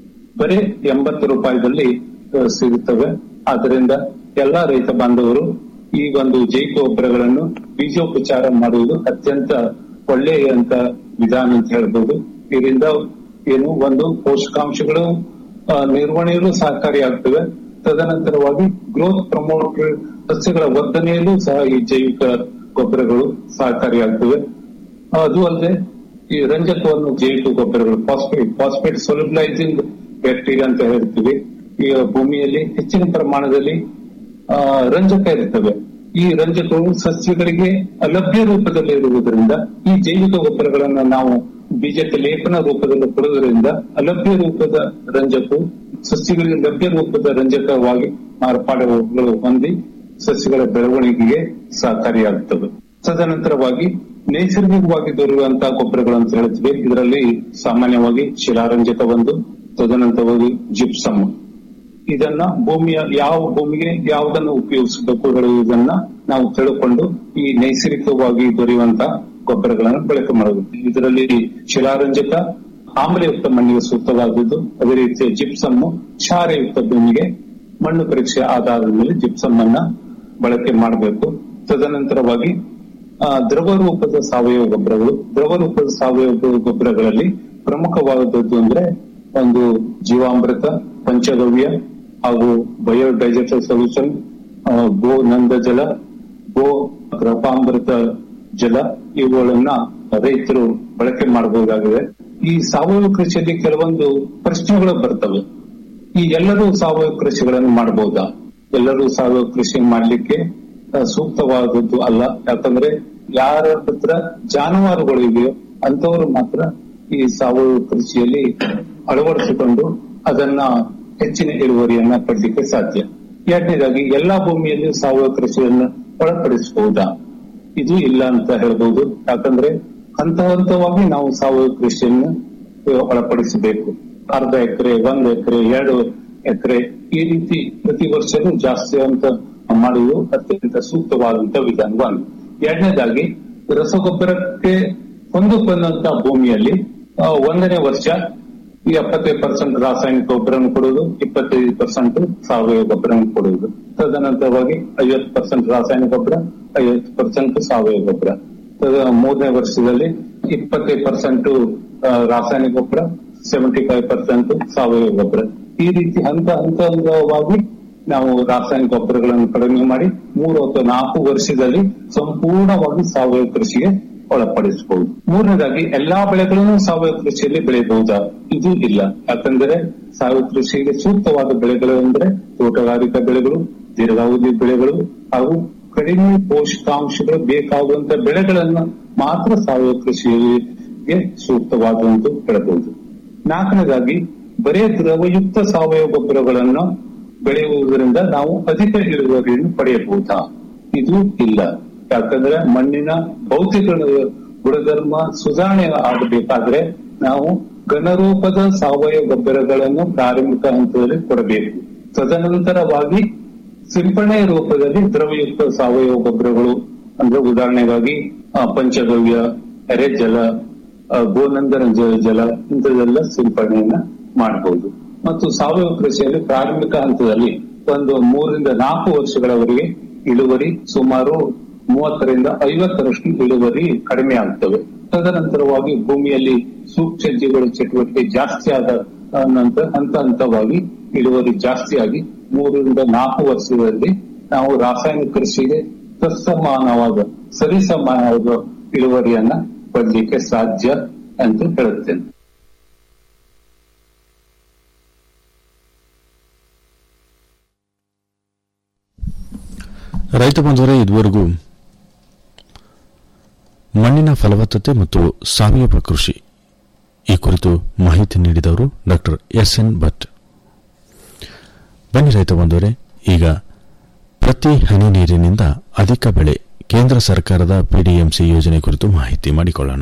ಬರೀ ಎಂಬತ್ತು ರೂಪಾಯಿದಲ್ಲಿ ಅಹ್, ಸಿಗುತ್ತವೆ ಆದ್ದರಿಂದ ಎಲ್ಲಾ ರೈತ ಬಾಂಧವರು ಈ ಒಂದು ಜೈವಿಕ ಗೊಬ್ಬರಗಳನ್ನು ಬೀಜೋಪಚಾರ ಮಾಡುವುದು ಅತ್ಯಂತ ಒಳ್ಳೆಯಂತ ವಿಧಾನ ಅಂತ ಹೇಳ್ಬೋದು ಇದರಿಂದ ಏನು ಒಂದು ಪೋಷಕಾಂಶಗಳು ಆ, ನಿರ್ವಹಣೆಯಲ್ಲೂ ಸಹಕಾರಿಯಾಗ್ತವೆ ತದನಂತರವಾಗಿ ಗ್ರೋತ್ ಪ್ರಮೋಟರ್ ಸಸ್ಯಗಳ ವರ್ಧನೆಯಲ್ಲೂ ಸಹ ಈ ಜೈವಿಕ ಗೊಬ್ಬರಗಳು ಸಹಕಾರಿಯಾಗ್ತವೆ ಅದು ಅಲ್ಲದೆ ಈ ರಂಜಕವನ್ನು ಜೈವಿಕ ಗೊಬ್ಬರಗಳು ಫಾಸ್ಫೇಟ್ ಫಾಸ್ಫೇಟ್ ಸೊಲ್ಯುಬ್ಲೈಸಿಂಗ್ ಬ್ಯಾಕ್ಟೀರಿಯಾ ಅಂತ ಹೇಳ್ತೀವಿ ಈ ಭೂಮಿಯಲ್ಲಿ ಹೆಚ್ಚಿನ ಪ್ರಮಾಣದಲ್ಲಿ ಆ, ರಂಜಕ ಇರ್ತವೆ ಈ ರಂಜಕವು ಸಸ್ಯಗಳಿಗೆ ಅಲಭ್ಯ ರೂಪದಲ್ಲಿ ಇರುವುದರಿಂದ ಈ ಜೈವಿಕ ಗೊಬ್ಬರಗಳನ್ನು ನಾವು ಬೀಜಕ್ಕೆ ಲೇಪನ ರೂಪದಲ್ಲಿ ಕೊಡುವುದರಿಂದ ಅಲಭ್ಯ ರೂಪದ ರಂಜಕವು ಸಸ್ಯಗಳಿಗೆ ಲಭ್ಯ ರೂಪದ ರಂಜಕವಾಗಿ ಮಾರ್ಪಾಡುಗಳು ಹೊಂದಿ ಸಸ್ಯಗಳ ಬೆಳವಣಿಗೆಗೆ ಸಹಕಾರಿಯಾಗುತ್ತವೆ ತದನಂತರವಾಗಿ ನೈಸರ್ಗಿಕವಾಗಿ ದೊರೆಯುವಂತಹ ಗೊಬ್ಬರಗಳು ಅಂತ ಹೇಳ್ತೀವಿ ಇದರಲ್ಲಿ ಸಾಮಾನ್ಯವಾಗಿ ಶಿಲಾರಂಜಕ ಒಂದು ತದನಂತರವಾಗಿ ಜಿಪ್ಸಮ್ ಇದನ್ನ ಭೂಮಿಯ ಯಾವ ಭೂಮಿಗೆ ಯಾವುದನ್ನು ಉಪಯೋಗಿಸಬೇಕು ಹೇಳುವುದನ್ನ ನಾವು ತಿಳ್ಕೊಂಡು ಈ ನೈಸರ್ಗಿಕವಾಗಿ ದೊರೆಯುವಂತಹ ಗೊಬ್ಬರಗಳನ್ನು ಬಳಕೆ ಮಾಡಬೇಕು ಇದರಲ್ಲಿ ಶಿಲಾರಂಜಕ ಆಮ್ಲಯುಕ್ತ ಮಣ್ಣಿಗೆ ಸೂಕ್ತವಾದದ್ದು ಅದೇ ರೀತಿ ಜಿಪ್ಸಮ್ ಕ್ಷಾರಯುಕ್ತ ಭೂಮಿಗೆ ಮಣ್ಣು ಪರೀಕ್ಷೆ ಆಧಾರದ ಮೇಲೆ ಜಿಪ್ಸಮ್ ಅನ್ನ ಬಳಕೆ ಮಾಡಬೇಕು ತದನಂತರವಾಗಿ ಆ, ದ್ರವ ರೂಪದ ಸಾವಯವ ಗೊಬ್ಬರಗಳು ದ್ರವ ರೂಪದ ಸಾವಯವ ಗೊಬ್ಬರಗಳಲ್ಲಿ ಪ್ರಮುಖವಾದದ್ದು ಅಂದ್ರೆ ಒಂದು ಜೀವಾಮೃತ ಪಂಚಗವ್ಯ ಹಾಗೂ ಬಯೋಡೈಜೆಸ್ಟರ್ ಸೊಲ್ಯೂಷನ್ ಗೋ ನಂದ ಜಲ ಗೋ ಗ್ರಪಾಮೃತ ಜಲ ಇವುಗಳನ್ನ ರೈತರು ಬಳಕೆ ಮಾಡಬಹುದಾಗಿದೆ ಈ ಸಾವಯವ ಕೃಷಿಯಲ್ಲಿ ಕೆಲವೊಂದು ಪ್ರಶ್ನೆಗಳು ಬರ್ತವೆ ಈ ಎಲ್ಲರೂ ಸಾವಯವ ಕೃಷಿಗಳನ್ನು ಮಾಡಬಹುದಾ ಎಲ್ಲರೂ ಸಾವಯವ ಕೃಷಿ ಮಾಡ್ಲಿಕ್ಕೆ ಆ, ಸೂಕ್ತವಾದದ್ದು ಅಲ್ಲ ಯಾಕಂದ್ರೆ ಯಾರ ಹತ್ರ ಜಾನುವಾರುಗಳು ಇವೆಯೋ ಅಂತವರು ಮಾತ್ರ ಈ ಸಾವಯವ ಕೃಷಿಯಲ್ಲಿ ಅಳವಡಿಸಿಕೊಂಡು ಅದನ್ನ ಹೆಚ್ಚಿನ ಇಳುವರಿಯನ್ನ ಪಡ್ಲಿಕ್ಕೆ ಸಾಧ್ಯ ಎರಡನೇದಾಗಿ ಎಲ್ಲಾ ಭೂಮಿಯಲ್ಲಿ ಸಾವಯವ ಕೃಷಿಯನ್ನ ಒಳಪಡಿಸಬಹುದಾ ಇದು ಇಲ್ಲ ಅಂತ ಹೇಳ್ಬಹುದು ಯಾಕಂದ್ರೆ ಹಂತ ಹಂತವಾಗಿ ನಾವು ಸಾವಯವ ಕೃಷಿಯನ್ನು ಒಳಪಡಿಸಬೇಕು ಅರ್ಧ ಎಕರೆ ಒಂದು ಎಕರೆ ಎರಡು ಎಕರೆ ಈ ರೀತಿ ಪ್ರತಿ ವರ್ಷನೂ ಜಾಸ್ತಿ ಅಂತ ಮಾಡುವುದು ಅತ್ಯಂತ ಸೂಕ್ತವಾದಂತ ವಿಧಾನವಾಗಿದೆ ಎರಡನೇದಾಗಿ ರಸಗೊಬ್ಬರಕ್ಕೆ ಹೊಂದಿಕೊಂಡಂತ ಭೂಮಿಯಲ್ಲಿ ಆ, ಒಂದನೇ ವರ್ಷ ಈ ಎಪ್ಪತ್ತೈದು ಪರ್ಸೆಂಟ್ ರಾಸಾಯನಿಕ ಗೊಬ್ಬರವನ್ನು ಕೊಡುವುದು ಇಪ್ಪತ್ತೈದು ಪರ್ಸೆಂಟ್ ಸಾವಯವ ಗೊಬ್ಬರವನ್ನು ಕೊಡುವುದು ತದನಂತರವಾಗಿ ಐವತ್ತು ಪರ್ಸೆಂಟ್ ರಾಸಾಯನಿಕ ಗೊಬ್ಬರ ಐವತ್ತು ಪರ್ಸೆಂಟ್ ಸಾವಯವ ಗೊಬ್ಬರ ತದ ಮೂರನೇ ವರ್ಷದಲ್ಲಿ ಇಪ್ಪತ್ತೈದು ಪರ್ಸೆಂಟ್ ರಾಸಾಯನಿಕ ಗೊಬ್ಬರ ಸೆವೆಂಟಿ ಫೈವ್ ಪರ್ಸೆಂಟ್ ಸಾವಯವ ಗೊಬ್ಬರ ಈ ರೀತಿ ಹಂತ ಹಂತವಾಗಿ ನಾವು ರಾಸಾಯನಿಕ ಗೊಬ್ಬರಗಳನ್ನು ಕಡಿಮೆ ಮಾಡಿ ಮೂರು ಅಥವಾ ನಾಲ್ಕು ವರ್ಷದಲ್ಲಿ ಸಂಪೂರ್ಣವಾಗಿ ಸಾವಯವ ಕೃಷಿಗೆ ಒಳಪಡಿಸಬಹುದು ಮೂರನೇದಾಗಿ ಎಲ್ಲಾ ಬೆಳೆಗಳನ್ನು ಸಾವಯವ ಕೃಷಿಯಲ್ಲಿ ಬೆಳೆಯಬಹುದಾ ಇದು ಇಲ್ಲ ಯಾಕಂದ್ರೆ ಸಾವಯವ ಕೃಷಿಗೆ ಸೂಕ್ತವಾದ ಬೆಳೆಗಳು ಅಂದ್ರೆ ತೋಟಗಾರಿಕಾ ಬೆಳೆಗಳು ದೀರ್ಘಾವಧಿ ಬೆಳೆಗಳು ಹಾಗೂ ಕಡಿಮೆ ಪೋಷಕಾಂಶಗಳು ಬೇಕಾಗುವಂತ ಬೆಳೆಗಳನ್ನು ಮಾತ್ರ ಸಾವಯವ ಕೃಷಿಗೆ ಸೂಕ್ತವಾದಂತ ಹೇಳಬಹುದು ನಾಲ್ಕನೇದಾಗಿ ಬರೇ ದ್ರವಯುಕ್ತ ಸಾವಯವ ಗೊಬ್ಬರಗಳನ್ನು ಬೆಳೆಯುವುದರಿಂದ ನಾವು ಅಧಿಕ ಇಳುವರಿಯನ್ನು ಪಡೆಯಬಹುದಾ ಇದು ಇಲ್ಲ ಯಾಕಂದ್ರೆ ಮಣ್ಣಿನ ಭೌತಿಕ ಗುಣಧರ್ಮ ಸುಧಾರಣೆ ಆಗಬೇಕಾದ್ರೆ ನಾವು ಘನರೂಪದ ಸಾವಯವ ಗೊಬ್ಬರಗಳನ್ನು ಪ್ರಾರಂಭಿಕ ಹಂತದಲ್ಲಿ ಕೊಡಬೇಕು ತದನಂತರವಾಗಿ ಸಿಂಪರಣೆ ರೂಪದಲ್ಲಿ ದ್ರವಯುಕ್ತ ಸಾವಯವ ಗೊಬ್ಬರಗಳು ಅಂದ್ರೆ ಉದಾಹರಣೆಗಾಗಿ ಆ, ಪಂಚಗವ್ಯ ಎರೆಜಲ ಆ, ಗೋನಂದನ ಜ- ಜಲ ಇಂಥದೆಲ್ಲ ಸಿಂಪರಣೆಯನ್ನ ಮಾಡಬಹುದು ಮತ್ತು ಸಾವಯವ ಕೃಷಿಯಲ್ಲಿ ಪ್ರಾರಂಭಿಕ ಹಂತದಲ್ಲಿ ಒಂದು ಮೂರರಿಂದ ನಾಲ್ಕು ವರ್ಷಗಳವರೆಗೆ ಇಳುವರಿ ಸುಮಾರು ಮೂವತ್ತರಿಂದ ಐವತ್ತರಷ್ಟು ಇಳುವರಿ ಕಡಿಮೆ ಆಗ್ತವೆ ತದನಂತರವಾಗಿ ಭೂಮಿಯಲ್ಲಿ ಸೂಕ್ಷ್ಮ ಜೀವಿಗಳ ಚಟುವಟಿಕೆ ಜಾಸ್ತಿ ಆದ ಆ, ನಂತರ ಹಂತ ಹಂತವಾಗಿ ಇಳುವರಿ ಜಾಸ್ತಿಯಾಗಿ ಮೂರರಿಂದ ನಾಲ್ಕು ವರ್ಷದಲ್ಲಿ ನಾವು ರಾಸಾಯನಿಕ ಕೃಷಿಗೆ ತತ್ಸಮಾನವಾದ ಸರಿಸಮಾನವಾದ ಇಳುವರಿಯನ್ನ ಪಡಲಿಕ್ಕೆ ಸಾಧ್ಯ ಎಂದು ಹೇಳುತ್ತೇನೆ ರೈತ ಬಂಧುವರೇ ಇದುವರೆಗೂ ಮಣ್ಣಿನ ಫಲವತ್ತತೆ ಮತ್ತು ಸಾವಯವ ಕೃಷಿ ಈ ಕುರಿತು ಮಾಹಿತಿ ನೀಡಿದವರು ಡಾಕ್ಟರ್ ಎಸ್ ಎನ್ ಭಟ್ ಬನ್ನಿ ರೈತ ಬಂಧುವರೇ ಈಗ ಪ್ರತಿ ಹನಿ ನೀರಿನಿಂದ ಅಧಿಕ ಬೆಳೆ ಕೇಂದ್ರ ಸರ್ಕಾರದ ಪಿಡಿಎಂಸಿ ಯೋಜನೆ ಕುರಿತು ಮಾಹಿತಿ ಮಾಡಿಕೊಳ್ಳೋಣ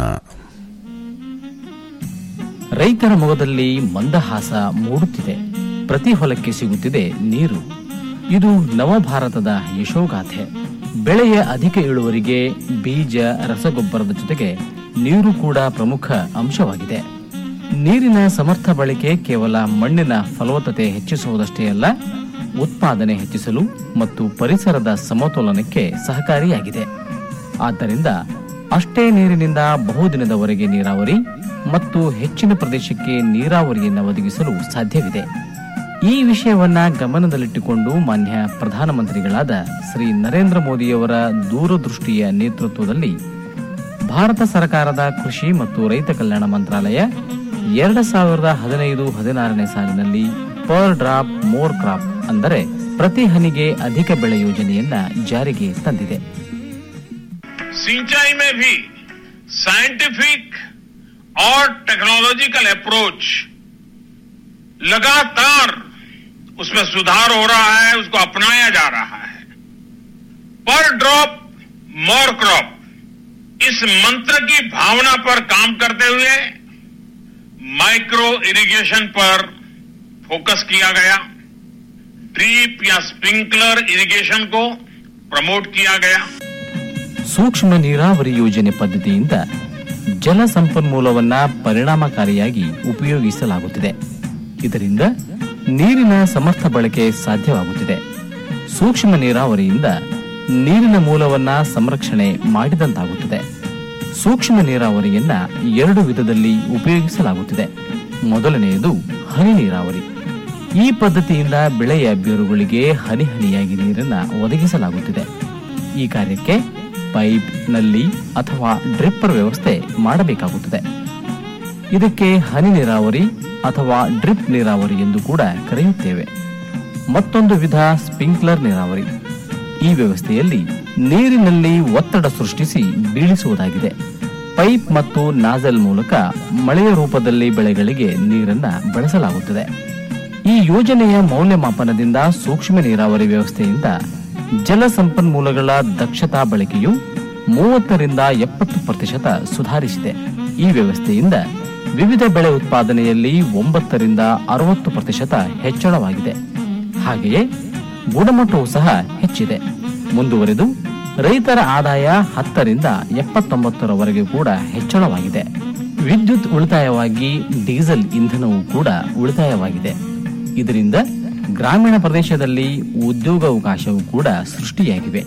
ರೈತರ ಮೊಗದಲ್ಲಿ ಮಂದಹಾಸ ಮೂಡುತ್ತಿದೆ ಪ್ರತಿ ಹೊಲಕ್ಕೆ ಸಿಗುತ್ತಿದೆ ನೀರು ಇದು ನವಭಾರತದ ಯಶೋಗಾಥೆ ಬೆಳೆಯ ಅಧಿಕ ಇಳುವರಿಗೆ ಬೀಜ ರಸಗೊಬ್ಬರದ ಜೊತೆಗೆ ನೀರು ಕೂಡ ಪ್ರಮುಖ ಅಂಶವಾಗಿದೆ ನೀರಿನ ಸಮರ್ಥ ಬಳಕೆ ಕೇವಲ ಮಣ್ಣಿನ ಫಲವತ್ತತೆ ಹೆಚ್ಚಿಸುವುದಷ್ಟೇ ಅಲ್ಲ ಉತ್ಪಾದನೆ ಹೆಚ್ಚಿಸಲು ಮತ್ತು ಪರಿಸರದ ಸಮತೋಲನಕ್ಕೆ ಸಹಕಾರಿಯಾಗಿದೆ ಆದ್ದರಿಂದ ಅಷ್ಟೇ ನೀರಿನಿಂದ ಬಹುದಿನದವರೆಗೆ ನೀರಾವರಿ ಮತ್ತು ಹೆಚ್ಚಿನ ಪ್ರದೇಶಕ್ಕೆ ನೀರಾವರಿಯನ್ನು ಒದಗಿಸಲು ಸಾಧ್ಯವಿದೆ ಈ ವಿಷಯವನ್ನ ಗಮನದಲ್ಲಿಟ್ಟುಕೊಂಡು ಮಾನ್ಯ ಪ್ರಧಾನಮಂತ್ರಿಗಳಾದ ಶ್ರೀ ನರೇಂದ್ರ ಮೋದಿಯವರ ದೂರದೃಷ್ಟಿಯ ನೇತೃತ್ವದಲ್ಲಿ ಭಾರತ ಸರ್ಕಾರದ ಕೃಷಿ ಮತ್ತು ರೈತ ಕಲ್ಯಾಣ ಮಂತ್ರಾಲಯ ಎರಡು ಸಾವಿರದ ಹದಿನೈದು ಹದಿನಾರನೇ ಸಾಲಿನಲ್ಲಿ ಪರ್ ಡ್ರಾಪ್ ಮೋರ್ ಕ್ರಾಪ್ ಅಂದರೆ ಪ್ರತಿ ಹನಿಗೆ ಅಧಿಕ ಬೆಳೆ ಯೋಜನೆಯನ್ನ ಜಾರಿಗೆ ತಂದಿದೆ सिंचाई में भी साइंटिफिक और टेक्नोलॉजिकल अप्रोच लगातार उसमें सुधार हो रहा है उसको अपनाया जा रहा है पर ड्रॉप मोर क्रॉप इस मंत्र की भावना पर काम करते हुए माइक्रो इरिगेशन पर फोकस किया गया ड्रीप या स्प्रिंकलर इरिगेशन को प्रमोट किया गया ಸೂಕ್ಷ್ಮ ನೀರಾವರಿ ಯೋಜನೆ ಪದ್ಧತಿಯಿಂದ ಜಲ ಸಂಪನ್ಮೂಲವನ್ನ ಪರಿಣಾಮಕಾರಿಯಾಗಿ ಉಪಯೋಗಿಸಲಾಗುತ್ತಿದೆ ಇದರಿಂದ ನೀರಿನ ಸಮರ್ಥ ಬಳಕೆ ಸಾಧ್ಯವಾಗುತ್ತಿದೆ ಸೂಕ್ಷ್ಮ ನೀರಾವರಿಯಿಂದ ನೀರಿನ ಮೂಲವನ್ನ ಸಂರಕ್ಷಣೆ ಮಾಡಿದಂತಾಗುತ್ತದೆ ಸೂಕ್ಷ್ಮ ನೀರಾವರಿಯನ್ನ ಎರಡು ವಿಧದಲ್ಲಿ ಉಪಯೋಗಿಸಲಾಗುತ್ತಿದೆ ಮೊದಲನೆಯದು ಹನಿ ನೀರಾವರಿ ಈ ಪದ್ಧತಿಯಿಂದ ಬೆಳೆಯ ಬೇರುಗಳಿಗೆ ಹನಿ ಹನಿಯಾಗಿ ನೀರನ್ನ ಒದಗಿಸಲಾಗುತ್ತಿದೆ ಈ ಕಾರ್ಯಕ್ಕೆ ಪೈಪ್ ನಲ್ಲಿ ಅಥವಾ ಡ್ರಿಪ್ಪರ್ ವ್ಯವಸ್ಥೆ ಮಾಡಬೇಕಾಗುತ್ತದೆ ಇದಕ್ಕೆ ಹನಿ ನೀರಾವರಿ ಅಥವಾ ಡ್ರಿಪ್ ನೀರಾವರಿ ಎಂದು ಕೂಡ ಕರೆಯುತ್ತೇವೆ ಮತ್ತೊಂದು ವಿಧ ಸ್ಪ್ರಿಂಕ್ಲರ್ ನೀರಾವರಿ ಈ ವ್ಯವಸ್ಥೆಯಲ್ಲಿ ನೀರಿನಲ್ಲಿ ಒತ್ತಡ ಸೃಷ್ಟಿಸಿ ಬೀಳಿಸುವುದಾಗಿದೆ ಪೈಪ್ ಮತ್ತು ನಾಜಲ್ ಮೂಲಕ ಮಳೆಯ ರೂಪದಲ್ಲಿ ಬೆಳೆಗಳಿಗೆ ನೀರನ್ನ ಬಳಸಲಾಗುತ್ತದೆ ಈ ಯೋಜನೆಯ ಮೌಲ್ಯಮಾಪನದಿಂದ ಸೂಕ್ಷ್ಮ ನೀರಾವರಿ ವ್ಯವಸ್ಥೆಯಿಂದ ಜಲ ಸಂಪನ್ಮೂಲಗಳ ದಕ್ಷತಾ ಬಳಕೆಯು ಮೂವತ್ತರಿಂದ ಎಪ್ಪತ್ತು ಪ್ರತಿಶತ ಸುಧಾರಿಸಿದೆ ಈ ವ್ಯವಸ್ಥೆಯಿಂದ ವಿವಿಧ ಬೆಳೆ ಉತ್ಪಾದನೆಯಲ್ಲಿ ಒಂಬತ್ತರಿಂದ ಅರವತ್ತು ಪ್ರತಿಶತ ಹೆಚ್ಚಳವಾಗಿದೆ ಹಾಗೆಯೇ ಗುಣಮಟ್ಟವೂ ಸಹ ಹೆಚ್ಚಿದೆ ಮುಂದುವರೆದು ರೈತರ ಆದಾಯ ಹತ್ತರಿಂದ ಎಪ್ಪತ್ತೊಂಬತ್ತರವರೆಗೆ ಕೂಡ ಹೆಚ್ಚಳವಾಗಿದೆ ವಿದ್ಯುತ್ ಉಳಿತಾಯವಾಗಿ ಡೀಸೆಲ್ ಇಂಧನವೂ ಕೂಡ ಉಳಿತಾಯವಾಗಿದೆ ಇದರಿಂದ ಗ್ರಾಮೀಣ ಪ್ರದೇಶದಲ್ಲಿ ಉದ್ಯೋಗಾವಕಾಶವೂ ಕೂಡ ಸೃಷ್ಟಿಯಾಗಿವೆ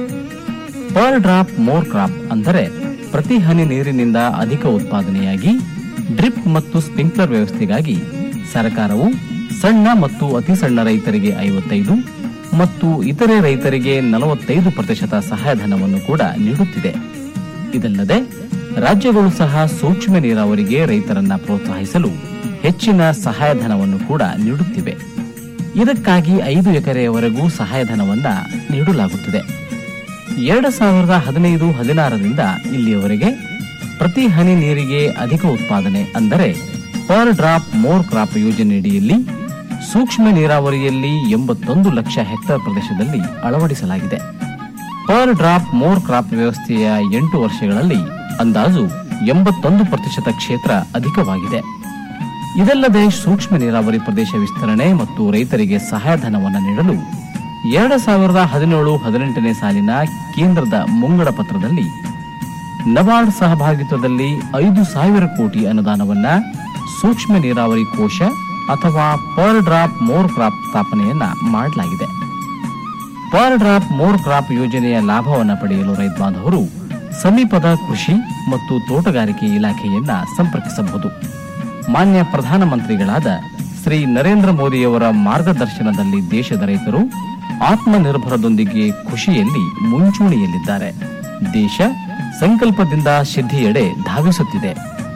ಪರ್ ಡ್ರಾಪ್ ಮೋರ್ ಕ್ರಾಪ್ ಅಂದರೆ ಪ್ರತಿ ಹನಿ ನೀರಿನಿಂದ ಅಧಿಕ ಉತ್ಪಾದನೆಯಾಗಿ ಡ್ರಿಪ್ ಮತ್ತು ಸ್ಪ್ರಿಂಕ್ಲರ್ ವ್ಯವಸ್ಥೆಗಾಗಿ ಸರ್ಕಾರವು ಸಣ್ಣ ಮತ್ತು ಅತಿ ಸಣ್ಣ ರೈತರಿಗೆ ಐವತ್ತೈದು ಮತ್ತು ಇತರೆ ರೈತರಿಗೆ ನಲವತ್ತೈದು ಪ್ರತಿಶತ ಸಹಾಯಧನವನ್ನು ಕೂಡ ನೀಡುತ್ತಿದೆ ಇದಲ್ಲದೆ ರಾಜ್ಯಗಳು ಸಹ ಸೂಕ್ಷ್ಮ ನೀರಾವರಿಗೆ ರೈತರನ್ನ ಪ್ರೋತ್ಸಾಹಿಸಲು ಹೆಚ್ಚಿನ ಸಹಾಯಧನವನ್ನು ಕೂಡ ನೀಡುತ್ತಿವೆ ಇದಕ್ಕಾಗಿ ಐದು ಎಕರೆಯವರೆಗೂ ಸಹಾಯಧನವನ್ನ ನೀಡಲಾಗುತ್ತದೆ ಎರಡು ಸಾವಿರದ ಹದಿನೈದು ಹದಿನಾರರಿಂದ ಇಲ್ಲಿಯವರೆಗೆ ಪ್ರತಿ ಹನಿ ನೀರಿಗೆ ಅಧಿಕ ಉತ್ಪಾದನೆ ಅಂದರೆ ಪರ್ ಡ್ರಾಪ್ ಮೋರ್ ಕ್ರಾಪ್ ಯೋಜನೆಯಡಿಯಲ್ಲಿ ಸೂಕ್ಷ್ಮ ನೀರಾವರಿಯಲ್ಲಿ ಎಂಬತ್ತೊಂದು ಲಕ್ಷ ಹೆಕ್ಟೇರ್ ಪ್ರದೇಶದಲ್ಲಿ ಅಳವಡಿಸಲಾಗಿದೆ ಪರ್ ಡ್ರಾಪ್ ಮೋರ್ ಕ್ರಾಪ್ ವ್ಯವಸ್ಥೆಯ ಎಂಟು ವರ್ಷಗಳಲ್ಲಿ ಅಂದಾಜು ಎಂಬತ್ತೊಂದು ಪ್ರತಿಶತ ಕ್ಷೇತ್ರ ಅಧಿಕವಾಗಿದೆ ಇದಲ್ಲದೆ ಸೂಕ್ಷ್ಮ ನೀರಾವರಿ ಪ್ರದೇಶ ವಿಸ್ತರಣೆ ಮತ್ತು ರೈತರಿಗೆ ಸಹಾಯಧನವನ್ನು ನೀಡಲು ಎರಡು ಸಾವಿರದ ಹದಿನೇಳು ಹದಿನೆಂಟನೇ ಸಾಲಿನ ಕೇಂದ್ರದ ಮುಂಗಡ ಪತ್ರದಲ್ಲಿ ನಬಾರ್ಡ್ ಸಹಭಾಗಿತ್ವದಲ್ಲಿ ಐದು ಸಾವಿರ ಕೋಟಿ ಅನುದಾನವನ್ನ ಸೂಕ್ಷ್ಮ ನೀರಾವರಿ ಕೋಶ ಅಥವಾ ಪರ್ ಡ್ರಾಪ್ ಮೋರ್ ಕ್ರಾಪ್ ಸ್ಥಾಪನೆಯನ್ನ ಮಾಡಲಾಗಿದೆ ಪರ್ ಡ್ರಾಪ್ ಮೋರ್ ಕ್ರಾಪ್ ಯೋಜನೆಯ ಲಾಭವನ್ನು ಪಡೆಯಲು ರೈತ ಬಾಂಧವರು ಸಮೀಪದ ಕೃಷಿ ಮತ್ತು ತೋಟಗಾರಿಕೆ ಇಲಾಖೆಯನ್ನ ಸಂಪರ್ಕಿಸಬಹುದು ಮಾನ್ಯ ಪ್ರಧಾನಮಂತ್ರಿಗಳಾದ ಶ್ರೀ ನರೇಂದ್ರ ಮೋದಿಯವರ ಮಾರ್ಗದರ್ಶನದಲ್ಲಿ ದೇಶದ ರೈತರು ಆತ್ಮನಿರ್ಭರದೊಂದಿಗೆ ಕೃಷಿಯಲ್ಲಿ ಮುಂಚೂಣಿಯಲ್ಲಿದ್ದಾರೆ ದೇಶ ಸಂಕಲ್ಪದಿಂದ ಸಿದ್ಧಿಯೆಡೆ ಧಾವಿಸುತ್ತಿದೆ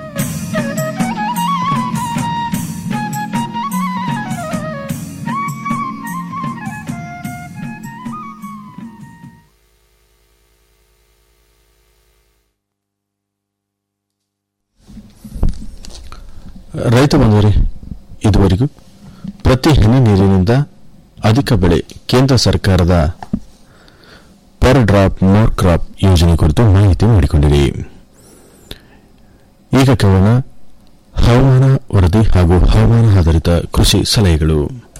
ರೈತ ಬಂಧುವರೇ ಇದುವರೆಗೂ ಪ್ರತಿ ಹನಿ ನೀರಿನಿಂದ ಅಧಿಕ ಬೆಳೆ ಕೇಂದ್ರ ಸರ್ಕಾರದ ಪರ್ ಡ್ರಾಪ್ ಮೋರ್ ಕ್ರಾಪ್ ಯೋಜನೆ ಕುರಿತು ಮಾಹಿತಿ ಮಾಡಿಕೊಂಡಿರಿ ಈಗ ಕೇಳೋಣ ಹವಾಮಾನ ವರದಿ ಹಾಗೂ ಹವಾಮಾನ ಆಧಾರಿತ ಕೃಷಿ ಸಲಹೆಗಳು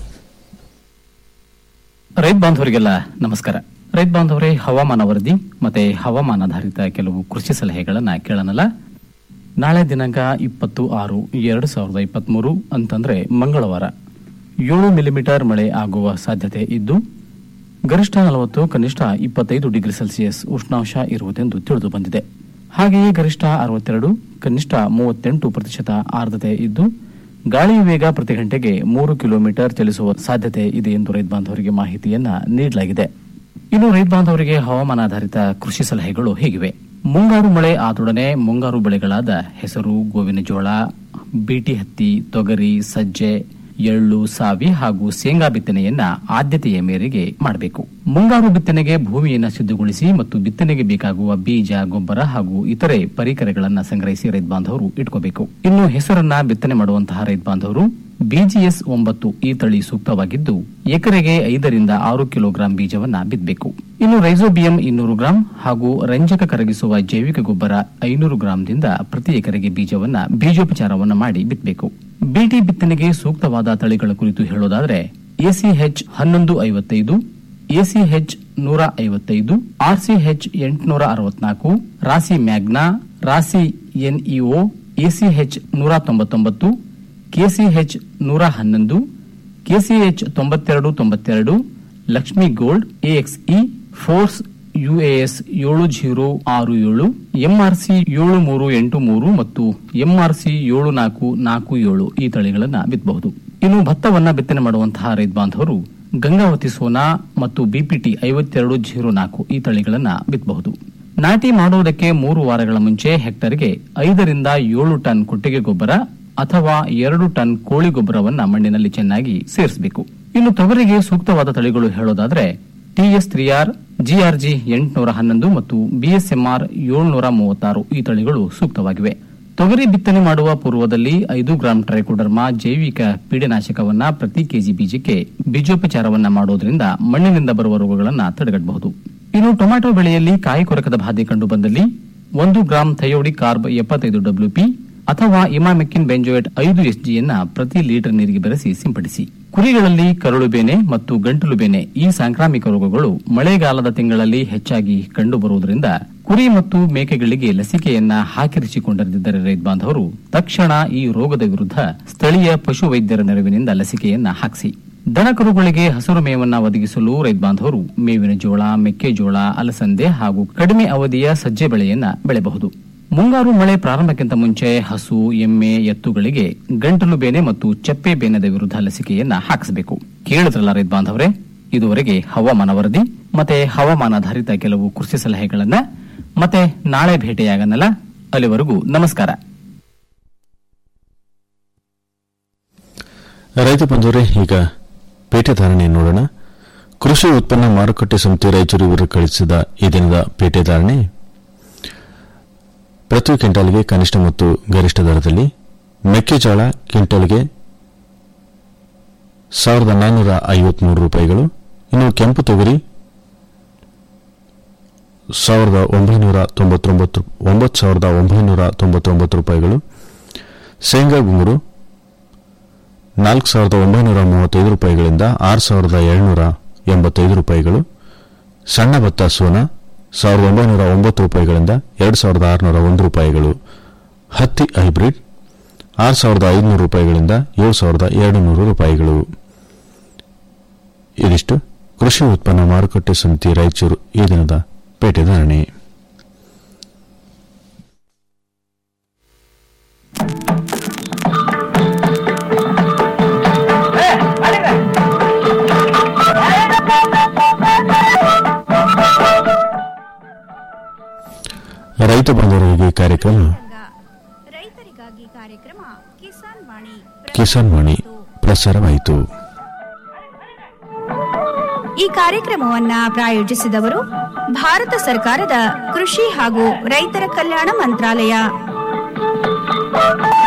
ರೈತ ಬಾಂಧವರಿಗೆಲ್ಲ ನಮಸ್ಕಾರ ರೈತ ಬಾಂಧವರೇ ಹವಾಮಾನ ವರದಿ ಮತ್ತೆ ಹವಾಮಾನಾಧಾರಿತ ಕೆಲವು ಕೃಷಿ ಸಲಹೆಗಳನ್ನ ಕೇಳೋಣಲ್ಲ ನಾಳೆ ದಿನಾಂಕ ಇಪ್ಪತ್ತು ಆರು ಎರಡು ಸಾವಿರದ ಇಪ್ಪತ್ಮೂರು ಅಂತಂದ್ರೆ ಮಂಗಳವಾರ ಏಳು ಮಿಲಿಮೀಟರ್ ಮಳೆ ಆಗುವ ಸಾಧ್ಯತೆ ಇದ್ದು ಗರಿಷ್ಠ ನಲವತ್ತು ಕನಿಷ್ಠ ಇಪ್ಪತ್ತೈದು ಡಿಗ್ರಿ ಸೆಲ್ಸಿಯಸ್ ಉಷ್ಣಾಂಶ ಇರುವುದೆಂದು ತಿಳಿದು ಬಂದಿದೆ ಹಾಗೆಯೇ ಗರಿಷ್ಠ ಅರವತ್ತೆರಡು ಕನಿಷ್ಠ ಮೂವತ್ತೆಂಟು ಪ್ರತಿಶತ ಆರ್ದ್ರತೆ ಇದ್ದು ಗಾಳಿ ವೇಗ ಪ್ರತಿ ಗಂಟೆಗೆ ಮೂರು ಕಿಲೋಮೀಟರ್ ಚಲಿಸುವ ಸಾಧ್ಯತೆ ಇದೆ ಎಂದು ರೈತ ಬಾಂಧವರಿಗೆ ಮಾಹಿತಿಯನ್ನ ನೀಡಲಾಗಿದೆ ಇನ್ನು ರೈತ ಬಾಂಧವರಿಗೆ ಹವಾಮಾನಾಧಾರಿತ ಕೃಷಿ ಸಲಹೆಗಳು ಹೀಗಿವೆ ಮುಂಗಾರು ಮಳೆ ಆದೊಡನೆ ಮುಂಗಾರು ಬೆಳೆಗಳಾದ ಹೆಸರು ಗೋವಿನ ಜೋಳ ಬೀಟಿ ಹತ್ತಿ ತೊಗರಿ ಸಜ್ಜೆ ಎಳ್ಳು ಸಾವಿ ಹಾಗೂ ಶೇಂಗಾ ಬಿತ್ತನೆಯನ್ನ ಆದ್ಯತೆಯ ಮೇರೆಗೆ ಮಾಡಬೇಕು ಮುಂಗಾರು ಬಿತ್ತನೆಗೆ ಭೂಮಿಯನ್ನ ಸಿದ್ಧಗೊಳಿಸಿ ಮತ್ತು ಬಿತ್ತನೆಗೆ ಬೇಕಾಗುವ ಬೀಜ ಗೊಬ್ಬರ ಹಾಗೂ ಇತರೆ ಪರಿಕರಗಳನ್ನ ಸಂಗ್ರಹಿಸಿ ರೈತ ಬಾಂಧವರು ಇಟ್ಕೋಬೇಕು ಇನ್ನು ಹೆಸರನ್ನ ಬಿತ್ತನೆ ಮಾಡುವಂತಹ ರೈತ ಬಾಂಧವರು ಬಿಜಿಎಸ್ ಒಂಬತ್ತು ಈ ತಳಿ ಸೂಕ್ತವಾಗಿದ್ದು ಎಕರೆಗೆ ಐದರಿಂದ ಆರು ಕಿಲೋಗ್ರಾಂ ಬೀಜವನ್ನ ಬಿತ್ತಬೇಕು ಇನ್ನು ರೈಸೋಬಿಯಂ ಇನ್ನೂರು ಗ್ರಾಂ ಹಾಗೂ ರಂಜಕ ಕರಗಿಸುವ ಜೈವಿಕ ಗೊಬ್ಬರ ಐನೂರು ಗ್ರಾಂದಿಂದ ಪ್ರತಿ ಎಕರೆಗೆ ಬೀಜವನ್ನ ಬೀಜೋಪಚಾರವನ್ನ ಮಾಡಿ ಬಿತ್ತಬೇಕು ಬಿಟಿ ಬಿತ್ತನೆಗೆ ಸೂಕ್ತವಾದ ತಳಿಗಳ ಕುರಿತು ಹೇಳೋದಾದ್ರೆ ಎಸಿಎಚ್ ಹನ್ನೊಂದು ಐವತ್ತೈದು ಎಸಿಎಚ್ ನೂರ ಐವತ್ತೈದು ಆರ್ಸಿಎಚ್ ಎಂಟುನೂರ ಅರವತ್ನಾಲ್ಕು ರಾಸಿ ಮ್ಯಾಗ್ನಾ ರಾಸಿ ಎನ್ಇಒ ಎಸಿಎಚ್ ನೂರ ತೊಂಬತ್ತೊಂಬತ್ತು ಕೆಸಿಎಚ್ ನೂರ ಹನ್ನೊಂದು ಕೆಸಿಎಚ್ ತೊಂಬತ್ತೆರಡು ತೊಂಬತ್ತೆರಡು Lakshmi gold AXE force UAS ಏಳು ಜೀರೋ ಆರು ಏಳು ಎಂಆರ್ಸಿ ಏಳು ಮೂರು ಎಂಟು ಮೂರು ಮತ್ತು ಎಂಆರ್ಸಿ ಏಳು ನಾಲ್ಕು ನಾಲ್ಕು ಏಳು ಈ ತಳಿಗಳನ್ನ ಬಿತ್ತಬಹುದು ಇನ್ನು ಭತ್ತವನ್ನ ಬಿತ್ತನೆ ಮಾಡುವಂತಹ ರೈತ ಬಾಂಧವರು ಗಂಗಾವತಿ ಸೋನಾ ಮತ್ತು ಬಿಪಿಟಿ ಐವತ್ತೆರಡು ಜೀರೋ ನಾಲ್ಕು ಈ ತಳಿಗಳನ್ನ ಬಿತ್ತಬಹುದು ನಾಟಿ ಮಾಡುವುದಕ್ಕೆ ಮೂರು ವಾರಗಳ ಮುಂಚೆ ಹೆಕ್ಟರ್ಗೆ ಐದರಿಂದ ಏಳು ಟನ್ ಕೊಟ್ಟಿಗೆ ಗೊಬ್ಬರ ಅಥವಾ ಎರಡು ಟನ್ ಕೋಳಿ ಗೊಬ್ಬರವನ್ನ ಮಣ್ಣಿನಲ್ಲಿ ಚೆನ್ನಾಗಿ ಸೇರಿಸಬೇಕು ಇನ್ನು ತೊಗರಿಗೆ ಸೂಕ್ತವಾದ ತಳಿಗಳು ಹೇಳೋದಾದ್ರೆ ಟಿಎಸ್ ತ್ರೀ ಆರ್ ಜಿಆರ್ಜಿ ಎಂಟುನೂರ ಹನ್ನೊಂದು ಮತ್ತು ಬಿಎಸ್ಎಂಆರ್ ಏಳ್ನೂರ ಮೂವತ್ತಾರು ಈ ತಳಿಗಳು ಸೂಕ್ತವಾಗಿವೆ ತೊಗರಿ ಬಿತ್ತನೆ ಮಾಡುವ ಪೂರ್ವದಲ್ಲಿ ಐದು ಗ್ರಾಂ ಟ್ರೈಕೋಡರ್ಮಾ ಜೈವಿಕ ಪೀಡನಾಶಕವನ್ನ ಪ್ರತಿ ಕೆಜಿ ಬೀಜಕ್ಕೆ ಬೀಜೋಪಚಾರವನ್ನ ಮಾಡೋದ್ರಿಂದ ಮಣ್ಣಿನಿಂದ ಬರುವ ರೋಗಗಳನ್ನು ತಡೆಗಟ್ಟಬಹುದು ಇನ್ನು ಟೊಮ್ಯಾಟೊ ಬೆಳೆಯಲ್ಲಿ ಕಾಯಿ ಕೊರಕದ ಬಾಧೆ ಕಂಡು ಬಂದಲ್ಲಿ ಒಂದು ಗ್ರಾಂ ಥಯೋಡಿ ಕಾರ್ಬ್ ಎಪ್ಪತ್ತೈದು ಡಬ್ಲ್ಯೂಪಿ ಅಥವಾ ಇಮಾಮೆಕ್ಕಿನ್ ಬೆಂಜೋಯೇಟ್ ಐದು ಎಸ್ಜಿಯನ್ನ ಪ್ರತಿ ಲೀಟರ್ ನೀರಿಗೆ ಬೆರೆಸಿ ಸಿಂಪಡಿಸಿ ಕುರಿಗಳಲ್ಲಿ ಕರುಳು ಬೇನೆ ಮತ್ತು ಗಂಟಲು ಬೇನೆ ಈ ಸಾಂಕ್ರಾಮಿಕ ರೋಗಗಳು ಮಳೆಗಾಲದ ತಿಂಗಳಲ್ಲಿ ಹೆಚ್ಚಾಗಿ ಕಂಡುಬರುವುದರಿಂದ ಕುರಿ ಮತ್ತು ಮೇಕೆಗಳಿಗೆ ಲಸಿಕೆಯನ್ನ ಹಾಕಿರಿಸಿಕೊಂಡಿದ್ದರೆ ರೈತ ಬಾಂಧವರು ತಕ್ಷಣ ಈ ರೋಗದ ವಿರುದ್ಧ ಸ್ಥಳೀಯ ಪಶು ವೈದ್ಯರ ನೆರವಿನಿಂದ ಲಸಿಕೆಯನ್ನ ಹಾಕಿಸಿ ದನಕರುಗಳಿಗೆ ಹಸಿರು ಮೇವನ್ನ ಒದಗಿಸಲು ರೈತ ಬಾಂಧವರು ಮೇವಿನ ಜೋಳ ಮೆಕ್ಕೆಜೋಳ ಅಲಸಂದೆ ಹಾಗೂ ಕಡಿಮೆ ಅವಧಿಯ ಸಜ್ಜೆ ಬೆಳೆಯನ್ನ ಬೆಳೆಯಬಹುದು ಮುಂಗಾರು ಮಳೆ ಪ್ರಾರಂಭಕ್ಕಿಂತ ಮುಂಚೆ ಹಸು ಎಮ್ಮೆ ಎತ್ತುಗಳಿಗೆ ಗಂಟಲು ಬೇನೆ ಮತ್ತು ಚಪ್ಪೆ ಬೇನೆದ ವಿರುದ್ಧ ಲಸಿಕೆಯನ್ನ ಹಾಕಿಸಬೇಕು ಕೇಳಿದ್ರಲ್ಲ ರೈತ ಬಾಂಧವರೇ ಇದುವರೆಗೆ ಹವಾಮಾನ ವರದಿ ಮತ್ತೆ ಹವಾಮಾನಾಧಾರಿತ ಕೆಲವು ಕೃಷಿ ಸಲಹೆಗಳನ್ನ ಮತ್ತೆ ನಾಳೆ ಭೇಟಿಯಾಗನಲ್ಲ ಅಲ್ಲಿವರೆಗೂ ನಮಸ್ಕಾರ ರೈತ ಬಂಧುವರೇ ಈಗ ಪೇಟೆ ಧಾರಣೆ ನೋಡೋಣ ಕೃಷಿ ಉತ್ಪನ್ನ ಮಾರುಕಟ್ಟೆ ಸಮಿತಿ ರಾಯಚೂರು ಇವರು ಕಳಿಸಿದ ಈ ದಿನದ ಪೇಟೆ ಧಾರಣೆ ಪ್ರತಿ ಕ್ವಿಂಟಾಲ್ಗೆ ಕನಿಷ್ಠ ಮತ್ತು ಗರಿಷ್ಠ ದರದಲ್ಲಿ ಮೆಕ್ಕೆಜೋಳ ಕ್ವಿಂಟಾಲ್ಗೆ ಸಾವಿರದ ನಾನ್ನೂರ ಐವತ್ಮೂರು ರೂಪಾಯಿಗಳು ಇನ್ನು ಕೆಂಪು ತೊಗರಿ ಸಾವಿರದ ಒಂಬೈನೂರ ತೊಂಬತ್ತೊಂಬತ್ತು ಒಂಬತ್ತು ಸಾವಿರದ ಒಂಬೈನೂರ ತೊಂಬತ್ತೊಂಬತ್ತು ರೂಪಾಯಿಗಳು ಶೇಂಗಾ ಗುಂಗುರು ನಾಲ್ಕು ಸಾವಿರದ ಒಂಬೈನೂರ ಮೂವತ್ತೈದು ರೂಪಾಯಿಗಳಿಂದ ಆರು ಸಾವಿರದ ಏಳ್ನೂರ ಎಂಬತ್ತೈದು ರೂಪಾಯಿಗಳು ಸಣ್ಣ ಭತ್ತ ಸೋನಾ ಸಾವಿರದ ಒಂಬೈನೂರ ಒಂಬತ್ತು ರೂಪಾಯಿಗಳಿಂದ ಎರಡು ಸಾವಿರದ ಆರುನೂರ ಒಂದು ರೂಪಾಯಿಗಳು ಹತ್ತಿ ಹೈಬ್ರಿಡ್ ಆರು ಸಾವಿರದ ಐದುನೂರು ರೂಪಾಯಿಗಳಿಂದ ಏಳು ಸಾವಿರದ ಎರಡು ನೂರು ರೂಪಾಯಿಗಳು ಇದಿಷ್ಟು ಕೃಷಿ ಉತ್ಪನ್ನ ಮಾರುಕಟ್ಟೆ ಸಮಿತಿ ರಾಯಚೂರು ಈ ದಿನದ ಪೇಟೆ ಧಾರಣೆ ರೈತ ಬಂಧುವರಿಗೆ ಕಾರ್ಯಕ್ರಮ ರೈತರಿಗಾಗಿ ಕಾರ್ಯಕ್ರಮ ಕಿಸಾನ್ ವಾಣಿ ಕಿಸಾನ್ ವಾಣಿ ಪ್ರಸಾರವಾಯಿತು ಈ ಕಾರ್ಯಕ್ರಮವನ್ನ ಪ್ರಾಯೋಜಿಸಿದವರು ಭಾರತ ಸರ್ಕಾರದ ಕೃಷಿ ಹಾಗೂ ರೈತರ ಕಲ್ಯಾಣ ಮಂತ್ರಾಲಯ